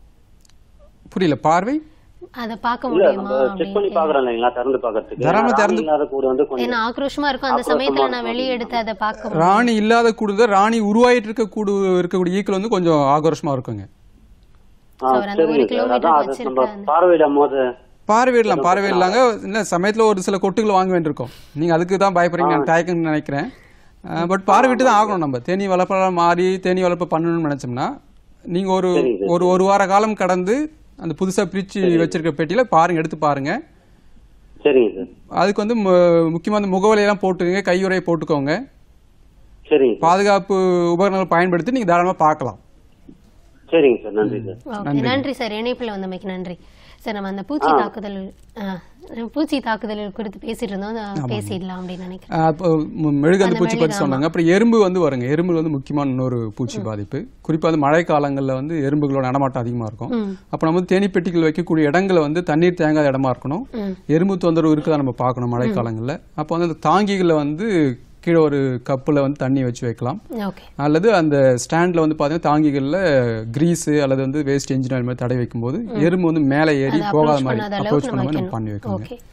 புரியல பார்வை அதை பார்க்க இல்ல முடியுமா நம்ம செக் பண்ணி அப்படின்னு பாக்குறோம் இல்லைங்களா திறந்து பாக்குறதுக்கு தாராளமா ராணி திறந்து- இல்லாத கூடு வந்து கொஞ்சம் ஏன்னா ஆக்ரோஷமா இருக்கும் அந்த ஆக்ரோஷமா சமயத்துல நான் இருக்கும். வெளியே எடுத்து அதை பார்க்க முடியும் ராணி இல்லாத கூடு தான் ராணி உருவாயிட்டு இருக்க கூடு இருக்கக்கூடிய ஈக்கள் வந்து கொஞ்சம் ஆக்ரோஷமா இருக்குங்க ஆ, So, ஒரு அந்த ஒரு சரிங்க சார் கிலோமீட்டர் அதான் அது நம்ம வச்சிருக்க பார்வையிடும் போது பார்வையிடலாம் பார்வையிடலாங்க இல்ல சமயத்துல ஒரு சில கொட்டுகள் வாங்க வேண்டியிருக்கும் நீங்க அதுக்கு தான் பயப்படுறீங்க நான் தயக்கம்னு நினைக்கிறேன் பட் பார்வையிட்டு தான் ஆகணும் நம்ம தேனி வளர்ப்பெல்லாம் மாறி தேனி வளர்ப்பு பண்ணணும்னு நினைச்சோம்னா நீங்க ஒரு சரிங்க. ஒரு ஒரு வார காலம் கடந்து அந்த புதுசா பிரிச்சு வச்சிருக்க பெட்டியில பாருங்க எடுத்து பாருங்க சரிங்க சார் அதுக்கு வந்து மு- முக்கியமா அந்த முகவலையெல்லாம் போட்டுக்கங்க கையுறையை போட்டுக்கோங்க சரிங்க சார் பாதுகாப்பு உபகரணங்கள் பயன்படுத்தி நீங்க தாராளமா பார்க்கலாம் சரிங்க சார் நன்றி சார் ஓகே நன்றி சார் இணைப்பில் வந்தமைக்கு நன்றி சார் நம்ம அந்த பூச்சி தாக்குதல் ஆ, பூச்சி தாக்குதல் குறித்து பேசிட்டு இருந்தோம் அதை பேசிடலாம் அப்படின்னு நினைக்கிறேன் ஆஹ் அப்போ மு- மெழுகு அந்த அந்த பூச்சி மெழுகு, பற்றி சொன்னாங்க அப்புறம் எறும்பு வந்து வருங்க எறும்பு வந்து முக்கியமான இன்னொரு பூச்சி பாதிப்பு குறிப்பா வந்து மழை காலங்கள்ல வந்து எறும்புகளோட நடமாட்டம் அதிகமா இருக்கும் ம். அப்ப நம்ம வந்து தேனீப்பெட்டிகள் வைக்கக்கூடிய இடங்களை வந்து தண்ணீர் தேங்காத இடமா இருக்கணும் ம். எறும்பு தொந்தரவு இருக்குதா நம்ம பார்க்கணும் மழை காலங்கள்ல அப்போ வந்து அந்த தாங்கிகளை வந்து கீழே ஒரு கப்புல வந்து தண்ணி வச்சு வைக்கலாம் ஓகே அல்லது அந்த ஸ்டாண்ட்ல வந்து பாத்தீங்கன்னா தாங்கிகள்ல கிரீஸ் அல்லது வந்து வேஸ்ட் இன்ஜின் ஆயில் மாதிரி தடை வைக்கும்போது எறும்பு வந்து மேலே ஏறி அதை போகாத அப்ரோச் மாதிரி பண்ணாத அப்ரோச் அளவுக்கு பண்ண நம்ம மாதிரி நம்ம பண்ணி வைக்கணும் வைக்கணும் ஓகே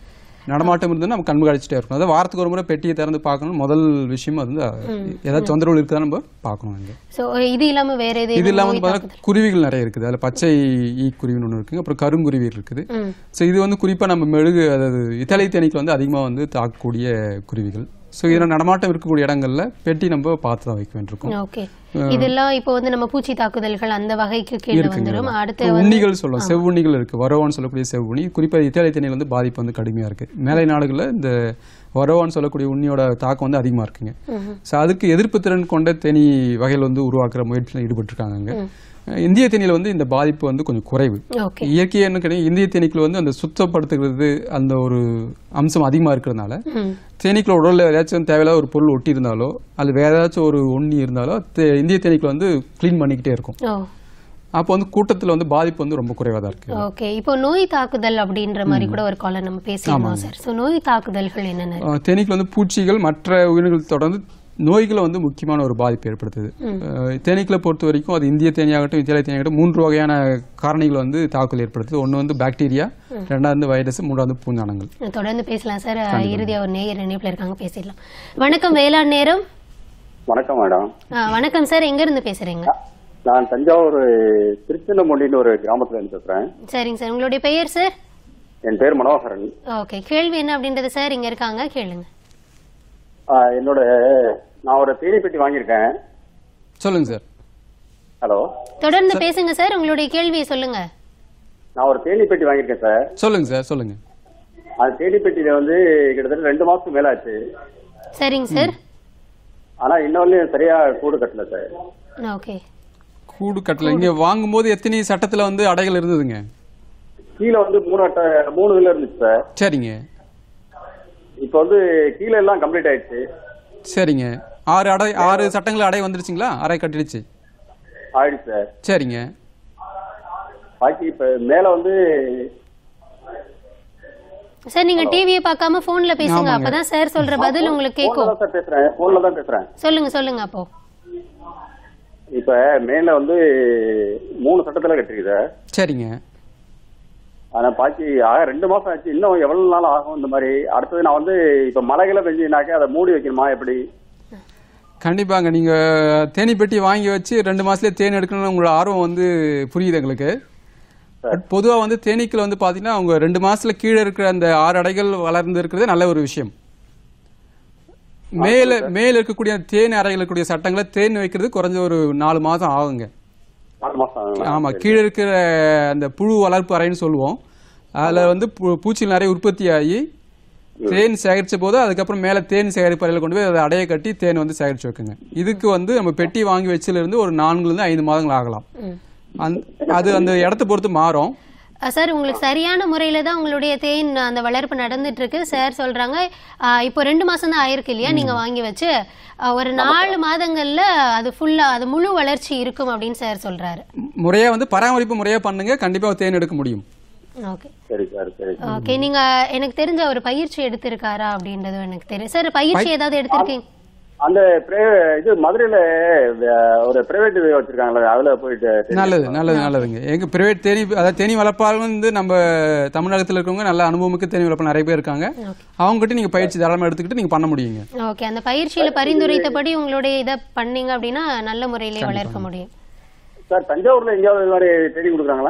நடமாட்டம் இருந்ததுன்னா நம்ம கண்காணிச்சுட்டே இருக்கணும் அதாவது வாரத்துக்கு ஒரு முறை பெட்டியை திறந்து பார்க்கணும் முதல் விஷயம் அது வந்து ஏதாவது தொந்தரவு இருக்குதா நம்ம பார்க்கணும் அங்கே சோ இது இல்லாம வேற இது எது இல்லாம வந்து பார்த்தீங்கன்னா குருவிகள் நிறைய இருக்குது அதில் பச்சை ஈ குருவின்னு ஒன்று இருக்குங்க அப்புறம் கருங்குருவி இருக்குது ம். ஸோ இது வந்து குறிப்பாக நம்ம மெழுகு அதாவது இத்தாலி தேனீக்கள் வந்து அதிகமாக வந்து தாக்கக்கூடிய குருவிகள் ஸோ இதில் நடமாட்டம் இருக்கக்கூடிய இடங்கள்ல பெட்டி நம்ம பார்த்து தான் வைக்க வேண்டியிருக்கும் ஓகே இதெல்லாம் இப்போ வந்து நம்ம பூச்சி தாக்குதல்கள் அந்த வகைக்கு கீழே வந்துரும் அடுத்து வந்து உண்ணிகள் சொல்லுவோம் செவ்வுண்ணிகள் இருக்கு வரவான்னு சொல்லக்கூடிய செவ்வுண்ணி குறிப்பாக இத்தாலி தேனியில் வந்து பாதிப்பு வந்து கடுமையா இருக்கு மேலை நாடுகளில் இந்த வரவான்னு சொல்லக்கூடிய உண்ணியோட தாக்கம் வந்து அதிகமா இருக்குங்க ஸோ அதுக்கு எதிர்ப்பு திறன் கொண்ட தேனி வகைகள் வந்து உருவாக்குற முயற்சியில் ஈடுபட்டிருக்காங்க அங்க. இந்திய தேனியில் வந்து இந்த பாதிப்பு வந்து கொஞ்சம் குறைவு ஓகே இயற்கை என்ன கிடையாது இந்திய தேனீக்கள் வந்து அந்த சுத்தப்படுத்துகிறது அந்த ஒரு அம்சம் அதிகமா இருக்கிறதுனால ம். தேனீக்கள் உடல்ல ஏதாச்சும் தேவையில்லாத ஒரு பொருள் ஒட்டி இருந்தாலோ அல்லது வேற ஏதாச்சும் ஒரு உண்ணி இருந்தாலோ தே- இந்திய தேனீக்கள் வந்து க்ளீன் பண்ணிக்கிட்டே இருக்கும் ஓ அப்போ வந்து கூட்டத்துல வந்து பாதிப்பு வந்து ரொம்ப குறைவா தான் இருக்கு ஓகே இப்போ நோய் தாக்குதல் அப்படின்ற மாதிரி கூட ஒரு காலர் நம்ம பேசியிருந்தோம் சார் சோ நோய் தாக்குதல்கள் என்னென்ன அஹ் தேனீக்கள் வந்து பூச்சிகள் மற்ற உயிரினங்கள் தொடர்ந்து நோய்களை வந்து முக்கியமான ஒரு பாதிப்பு ஏற்படுத்துது அஹ் தேனீக்களை பொறுத்த வரைக்கும் அது இந்திய தேனியாகட்டும் இத்தாலிய தேனியாகட்டும் மூன்று வகையான காரணிகள் வந்து தாக்குதல் ஏற்படுத்துது ஒன்று வந்து பாக்டீரியா ரெண்டாவது வைரஸ் மூன்றாவது பூஞ்சானங்கள் தொடர்ந்து பேசலாம் சார் இறுதியா ஒரு நேயர் இணைப்புல இருக்காங்க பேசிடலாம் வணக்கம் வேளாண் நேரம் வணக்கம் மேடம் ஆ, வணக்கம் சார் எங்க இருந்து பேசுறீங்க நான் தஞ்சாவூர் திருச்சின்னமொண்டின்னு ஒரு கிராமத்துல இருந்து பேசுறேன் சரிங்க சார் உங்களுடைய பெயர் சார் என் பேர் மனோகரன் ஓகே கேள்வி என்ன அப்படின்றது சார் இங்க இருக்காங்க கேளுங்க ஆஹ் என்னோட நான் ஒரு தேனி பெட்டி வாங்கியிருக்கேன் சொல்லுங்க சார் ஹலோ தொடர்ந்து பேசுங்க சார் உங்களுடைய கேள்வியை சொல்லுங்க நான் ஒரு தேனி பெட்டி வாங்கியிருக்கேன் சார் சொல்லுங்க சார் சொல்லுங்க அந்த தேனி பெட்டியில வந்து கிட்டத்தட்ட ரெண்டு மாசத்துக்கு மேல ஆச்சு சரிங்க சார் ஆனா இன்னொன்னு சரியா கூடு கட்டல சார் ஓகே கூடு கட்டல இங்க வாங்கும்போது எத்தனை சட்டத்துல வந்து அடைகள் இருந்ததுங்க கீழே வந்து மூணு அட்டை மூணு இதுல இருந்துச்சு சார் சரிங்க இப்போ வந்து கீழே எல்லாம் கம்ப்ளீட் ஆயிடுச்சு சரிங்க ஆறு அடை ஆறு சட்டங்கள் அடை வந்துருச்சுங்களா அறை கட்டிடுச்சு ஆயிடுச்சு சார் சரிங்க பாக்கி இப்ப மேல வந்து சார் நீங்க டிவியை பார்க்காம போன்ல பேசுங்க ஆமாங்க. அப்பதான் சார் சொல்ற பதில் உங்களுக்கு போன்ல கேட்கும் தான் சார் பேசுறேன் போன்ல தான் பேசுறேன் சொல்லுங்க சொல்லுங்க அப்போ இப்ப மேல வந்து மூணு சட்டத்துல கட்டிருக்கு சார் சரிங்க ஆனா பாக்கி ஆக ரெண்டு மாசம் ஆச்சு இன்னும் எவ்வளவு நாள் ஆகும் இந்த மாதிரி அடுத்தது நான் வந்து இப்ப மழைகளை பெஞ்சினாக்க அதை மூடி வைக்கணுமா எப்படி கண்டிப்பாங்க நீங்க தேனி பெட்டி வாங்கி வச்சு ரெண்டு மாசத்துலயே தேன் எடுக்கணும்னு உங்களோட ஆர்வம் வந்து புரியுது எங்களுக்கு பட் பொதுவா வந்து தேனீக்கள் வந்து பாத்தீங்கன்னா அவங்க ரெண்டு மாசத்துல கீழே இருக்கிற அந்த ஆறு அடைகள் வளர்ந்து இருக்கிறது நல்ல ஒரு விஷயம் மேல மேல இருக்கக்கூடிய அந்த தேன் அறைகள் இருக்கக்கூடிய சட்டங்களை தேன் வைக்கிறது குறைஞ்ச ஒரு நாலு மாசம் ஆகுங்க நாலு மாசம் ஆகுங்களா? ஆமா கீழே இருக்கிற அந்த புழு வளர்ப்பு அறைன்னு சொல்லுவோம் அதுல வந்து பூ- பூச்சிகள் நிறைய உற்பத்தி ஆகி தேன் சேகரிச்ச போது அதுக்கப்புறம் மேல தேன் சேகரிப்பு அறையில கொண்டு போய் அதை அடைய கட்டி தேன் வந்து சேகரிச்சு வைக்குங்க இதுக்கு வந்து நம்ம பெட்டி வாங்கி வச்சதுல இருந்து ஒரு நான்குல இருந்து ஐந்து மாதங்கள் ஆகலாம் அந்த- அது அந்த இடத்த பொறுத்து மாறும் அஹ் சார் உங்களுக்கு சரியான முறையில தான் உங்களுடைய தேன் அந்த வளர்ப்பு நடந்துட்டு இருக்கு சார் சொல்றாங்க அஹ் இப்போ ரெண்டு மாசம் தான் ஆயிருக்கு இல்லையா நீங்க வாங்கி வச்சு அஹ் ஒரு நாலு மாதங்கள்ல அது ஃபுல்லா அது முழு வளர்ச்சி இருக்கும் அப்படின்னு சார் சொல்றாரு முறையா வந்து பராமரிப்பு முறையா பண்ணுங்க கண்டிப்பா தேன் எடுக்க முடியும் ஓகே சரி சார் சரி ஓகே நீங்க எனக்கு தெரிஞ்ச ஒரு பயிற்சி எடுத்திருக்காரா அப்படின்றதும் எனக்கு தெரியும் சார் பயிற்சி ஏதாவது எடுத்திருக்கீங்க அந்த pri- இது மதுரையில வே- ஒரு பிரைவேட் இது வச்சிருக்காங்களே அதுல போயிட்டு நல்லது நல்லது நல்லதுங்க எங்க பிரைவேட் தேனி அதாவது தேனி வளர்ப்பாளர்கள் வந்து நம்ம தமிழகத்துல இருக்கவங்க நல்ல அனுபவமிக்க தேனி வளர்ப்பு நிறைய பேர் இருக்காங்க அவங்க கிட்ட நீங்க பயிற்சி தாராளமா எடுத்துக்கிட்டு நீங்க பண்ண முடியுங்க ஓகே அந்த பயிற்சியில பரிந்துரைத்தபடி உங்களுடைய இதை பண்ணீங்க அப்படின்னா நல்ல முறையிலே வளர்க்க முடியும் சார் தஞ்சாவூர்ல எங்கேயாவது இது மாதிரி ட்ரைனிங் கொடுக்குறாங்களா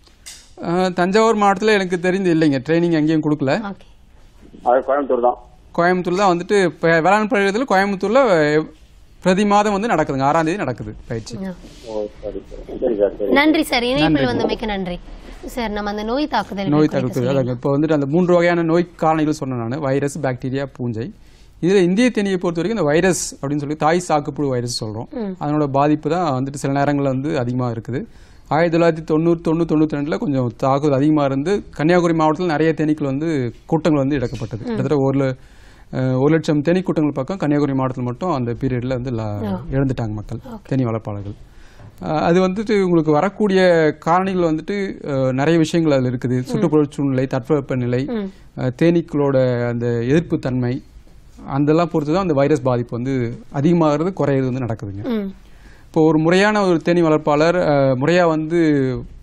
அஹ், தஞ்சாவூர் மாவட்டத்துல எனக்கு தெரிந்து இல்லைங்க ட்ரைனிங் எங்கேயும் கொடுக்கல ஓகே அது கோயம்புத்தூர் தான் கோயம்புத்தூர் தான் வந்துட்டு இப்போ வேளாண் பல்கலைக்கழகத்தில் கோயம்புத்தூர்ல அஹ், பிரதி மாதம் வந்து நடக்குதுங்க ஆறாம் தேதி நடக்குது பயிற்சி ஓ சரி சார் சரி சார் சரி நன்றி சார் இணைப்பில் வந்தமைக்கு நன்றி சார் நம்ம அந்த நோய் தாக்குதல் நோய் தடுப்பு அதாங்க இப்போ வந்துட்டு அந்த மூன்று வகையான நோய் காரணிகள் சொன்னேன் நான் வைரஸ் பாக்டீரியா பூஞ்சை இதில் இந்திய தேனியை பொறுத்த வரைக்கும் இந்த வைரஸ் அப்படின்னு சொல்லி தாய் சாக்குப்புழு வைரஸ் சொல்கிறோம் அதனோட பாதிப்பு தான் வந்துட்டு சில நேரங்களில் வந்து அதிகமாக இருக்குது ஆயிரத்தி தொள்ளாயிரத்தி தொண்ணூறு தொண்ணூறு தொண்ணூற்றி ரெண்டில் கொஞ்சம் தாக்குதல் அதிகமாக இருந்து கன்னியாகுமரி மாவட்டத்தில் நிறைய தேனீக்கள் வந்து கூட்டங்கள் வந்து இழக்கப்பட்டது கிட்டத்தட்ட ஒரு ல- அஹ், ஒரு லட்சம் தேனீ கூட்டங்கள் பக்கம் கன்னியாகுமரி மாவட்டத்தில் மட்டும் அந்த பீரியடில் வந்து லா- இழந்துட்டாங்க மக்கள் தேனீ வளர்ப்பாளர்கள் அஹ், அது வந்துட்டு உங்களுக்கு வரக்கூடிய காரணிகள் வந்துட்டு அஹ், நிறைய விஷயங்கள் அதில் இருக்குது சுற்றுப்புற சூழ்நிலை தட்பவெப்பநிலை அஹ், தேனீக்களோட அந்த எதிர்ப்பு தன்மை அதெல்லாம் பொறுத்து தான் அந்த வைரஸ் பாதிப்பு வந்து அதிகமாகிறது குறையிறது வந்து நடக்குதுங்க ம் இப்போ ஒரு முறையான ஒரு தேனீ வளர்ப்பாளர் அஹ், முறையா வந்து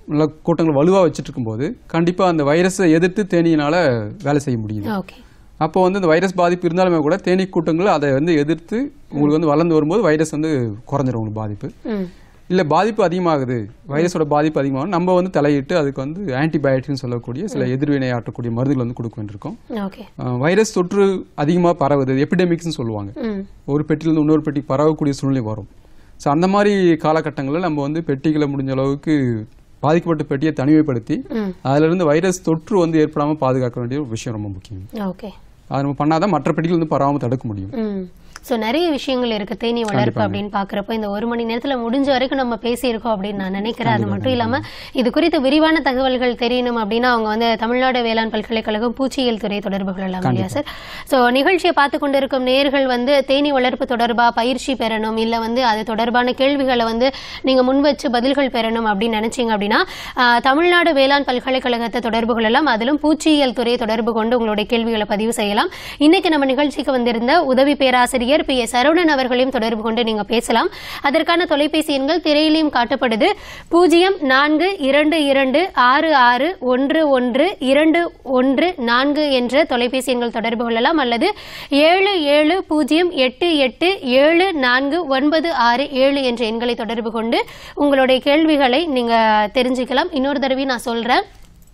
நல்ல கூட்டங்கள் வலுவாக வச்சுட்டு இருக்கும்போது கண்டிப்பாக அந்த வைரஸை எதிர்த்து தேனீயினால் வேலை செய்ய முடியுது ஓகே அப்போ வந்து இந்த வைரஸ் பாதிப்பு இருந்தாலுமே கூட தேனீ கூட்டங்கள் அதை வந்து எதிர்த்து உங்களுக்கு வந்து வளர்ந்து வரும்போது வைரஸ் வந்து குறைஞ்சிரும் உங்களுக்கு பாதிப்பு ம் இல்லை பாதிப்பு அதிகமாகுது வைரஸோட பாதிப்பு அதிகமாகும் நம்ம வந்து தலையிட்டு அதுக்கு வந்து ஆன்டிபயோட்டிக்னு சொல்லக்கூடிய சில எதிர்வினை ஆற்றக்கூடிய மருந்துகள் வந்து கொடுக்க வேண்டியிருக்கும் ஓகே அஹ் வைரஸ் தொற்று அதிகமாக பரவுது எபிடெமிக்ஸ்னு சொல்லுவாங்க ம் ஒரு பெட்டியிலிருந்து இன்னொரு பெட்டி பரவக்கூடிய சூழ்நிலை வரும் ஸோ அந்த மாதிரி காலகட்டங்களில் நம்ம வந்து பெட்டிகளை முடிஞ்ச அளவுக்கு பாதிக்கப்பட்ட பெட்டியை தனிமைப்படுத்தி ம் அதிலிருந்து வைரஸ் தொற்று வந்து ஏற்படாமல் பாதுகாக்க வேண்டிய ஒரு விஷயம் ரொம்ப முக்கியம் ஓகே அதை நம்ம பண்ணாதான் மற்ற பெட்டிகள் வந்து பரவாமல் தடுக்க முடியும் ம் ஸோ நிறைய விஷயங்கள் இருக்கு தேனீ வளர்ப்பு அப்படின்னு பார்க்குறப்போ இந்த ஒரு மணி நேரத்தில் முடிஞ்ச வரைக்கும் நம்ம பேசியிருக்கோம் அப்படின்னு நான் நினைக்கிறேன் அது மட்டும் இல்லாமல் இது குறித்து விரிவான தகவல்கள் தெரியணும் அப்படின்னா அவங்க வந்து தமிழ்நாடு வேளாண் பல்கலைக்கழகம் பூச்சியியல் துறை தொடர்பு கொள்ளலாம் இல்லையா சார் ஸோ நிகழ்ச்சியை பார்த்து கொண்டிருக்கும் நேர்கள் வந்து தேனீ வளர்ப்பு தொடர்பாக பயிற்சி பெறணும் இல்லை வந்து அது தொடர்பான கேள்விகளை வந்து நீங்கள் முன் வச்சு பதில்கள் பெறணும் அப்படின்னு நினைச்சீங்க அப்படின்னா ஆஹ், தமிழ்நாடு வேளாண் பல்கலைக்கழகத்தை தொடர்பு கொள்ளலாம் அதிலும் பூச்சியியல் துறை தொடர்பு கொண்டு உங்களுடைய கேள்விகளை பதிவு செய்யலாம் இன்னைக்கு நம்ம நிகழ்ச்சிக்கு வந்திருந்த உதவி பேராசிரியர் பி எஸ் சரவணன் அவர்களையும் தொடர்பு கொண்டு நீங்க பேசலாம் அதற்கான தொலைபேசி எண்கள் திரையிலையும் காட்டப்படுது பூஜ்ஜியம் நான்கு இரண்டு இரண்டு ஆறு ஆறு ஒன்று ஒன்று இரண்டு ஒன்று நான்கு என்ற தொலைபேசி எண்கள் தொடர்பு கொள்ளலாம் அல்லது ஏழு ஏழு பூஜ்ஜியம் எட்டு எட்டு ஏழு நான்கு ஒன்பது ஆறு ஏழு என்ற எண்களை தொடர்பு கொண்டு உங்களுடைய கேள்விகளை நீங்க தெரிஞ்சுக்கலாம் இன்னொரு தடவை நான் சொல்றேன்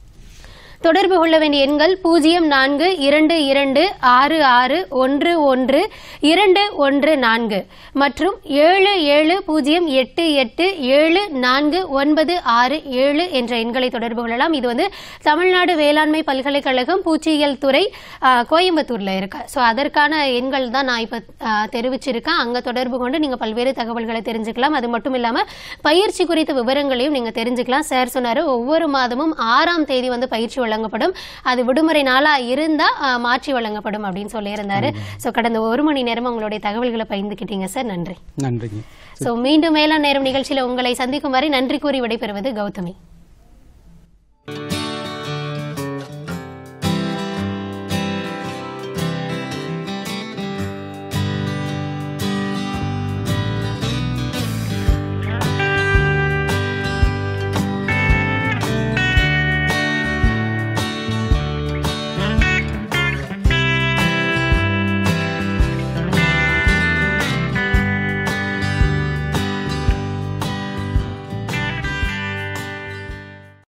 தொடர்பு கொள்ள வேண்டிய எண்கள் பூஜ்ஜியம் நான்கு இரண்டு இரண்டு ஆறு ஆறு ஒன்று ஒன்று இரண்டு ஒன்று நான்கு மற்றும் ஏழு ஏழு பூஜ்ஜியம் எட்டு எட்டு ஏழு நான்கு ஒன்பது ஆறு ஏழு என்ற எண்களை தொடர்பு கொள்ளலாம் இது வந்து தமிழ்நாடு வேளாண்மை பல்கலைக்கழகம் பூச்சியியல் துறை ஆ, கோயம்புத்தூர்ல இருக்கு ஸோ அதற்கான எண்கள் தான் நான் இப்போ தெரிவிச்சிருக்கேன் அங்க தொடர்பு கொண்டு நீங்க பல்வேறு தகவல்களை தெரிஞ்சுக்கலாம் அது மட்டும் இல்லாம பயிற்சி குறித்த விவரங்களையும் நீங்க தெரிஞ்சுக்கலாம் சார் சொன்னாரு ஒவ்வொரு மாதமும் ஆறாம் தேதி வந்து பயிற்சி வழங்கப்படும் அது விடுமுறை நாளா இருந்தா ஆஹ், மாற்றி வழங்கப்படும் அப்படின்னு சொல்லியிருந்தாரு ஸோ கடந்த ஒரு மணி நேரம் உங்களுடைய தகவல்களை பகிர்ந்துக்கிட்டீங்க சார் நன்றி நன்றிங்க ஸோ மீண்டும் மேலாண் நேரம் நிகழ்ச்சியில உங்களை சந்திக்கும் வரை நன்றி கூறி விடைபெறுவது கௌதமி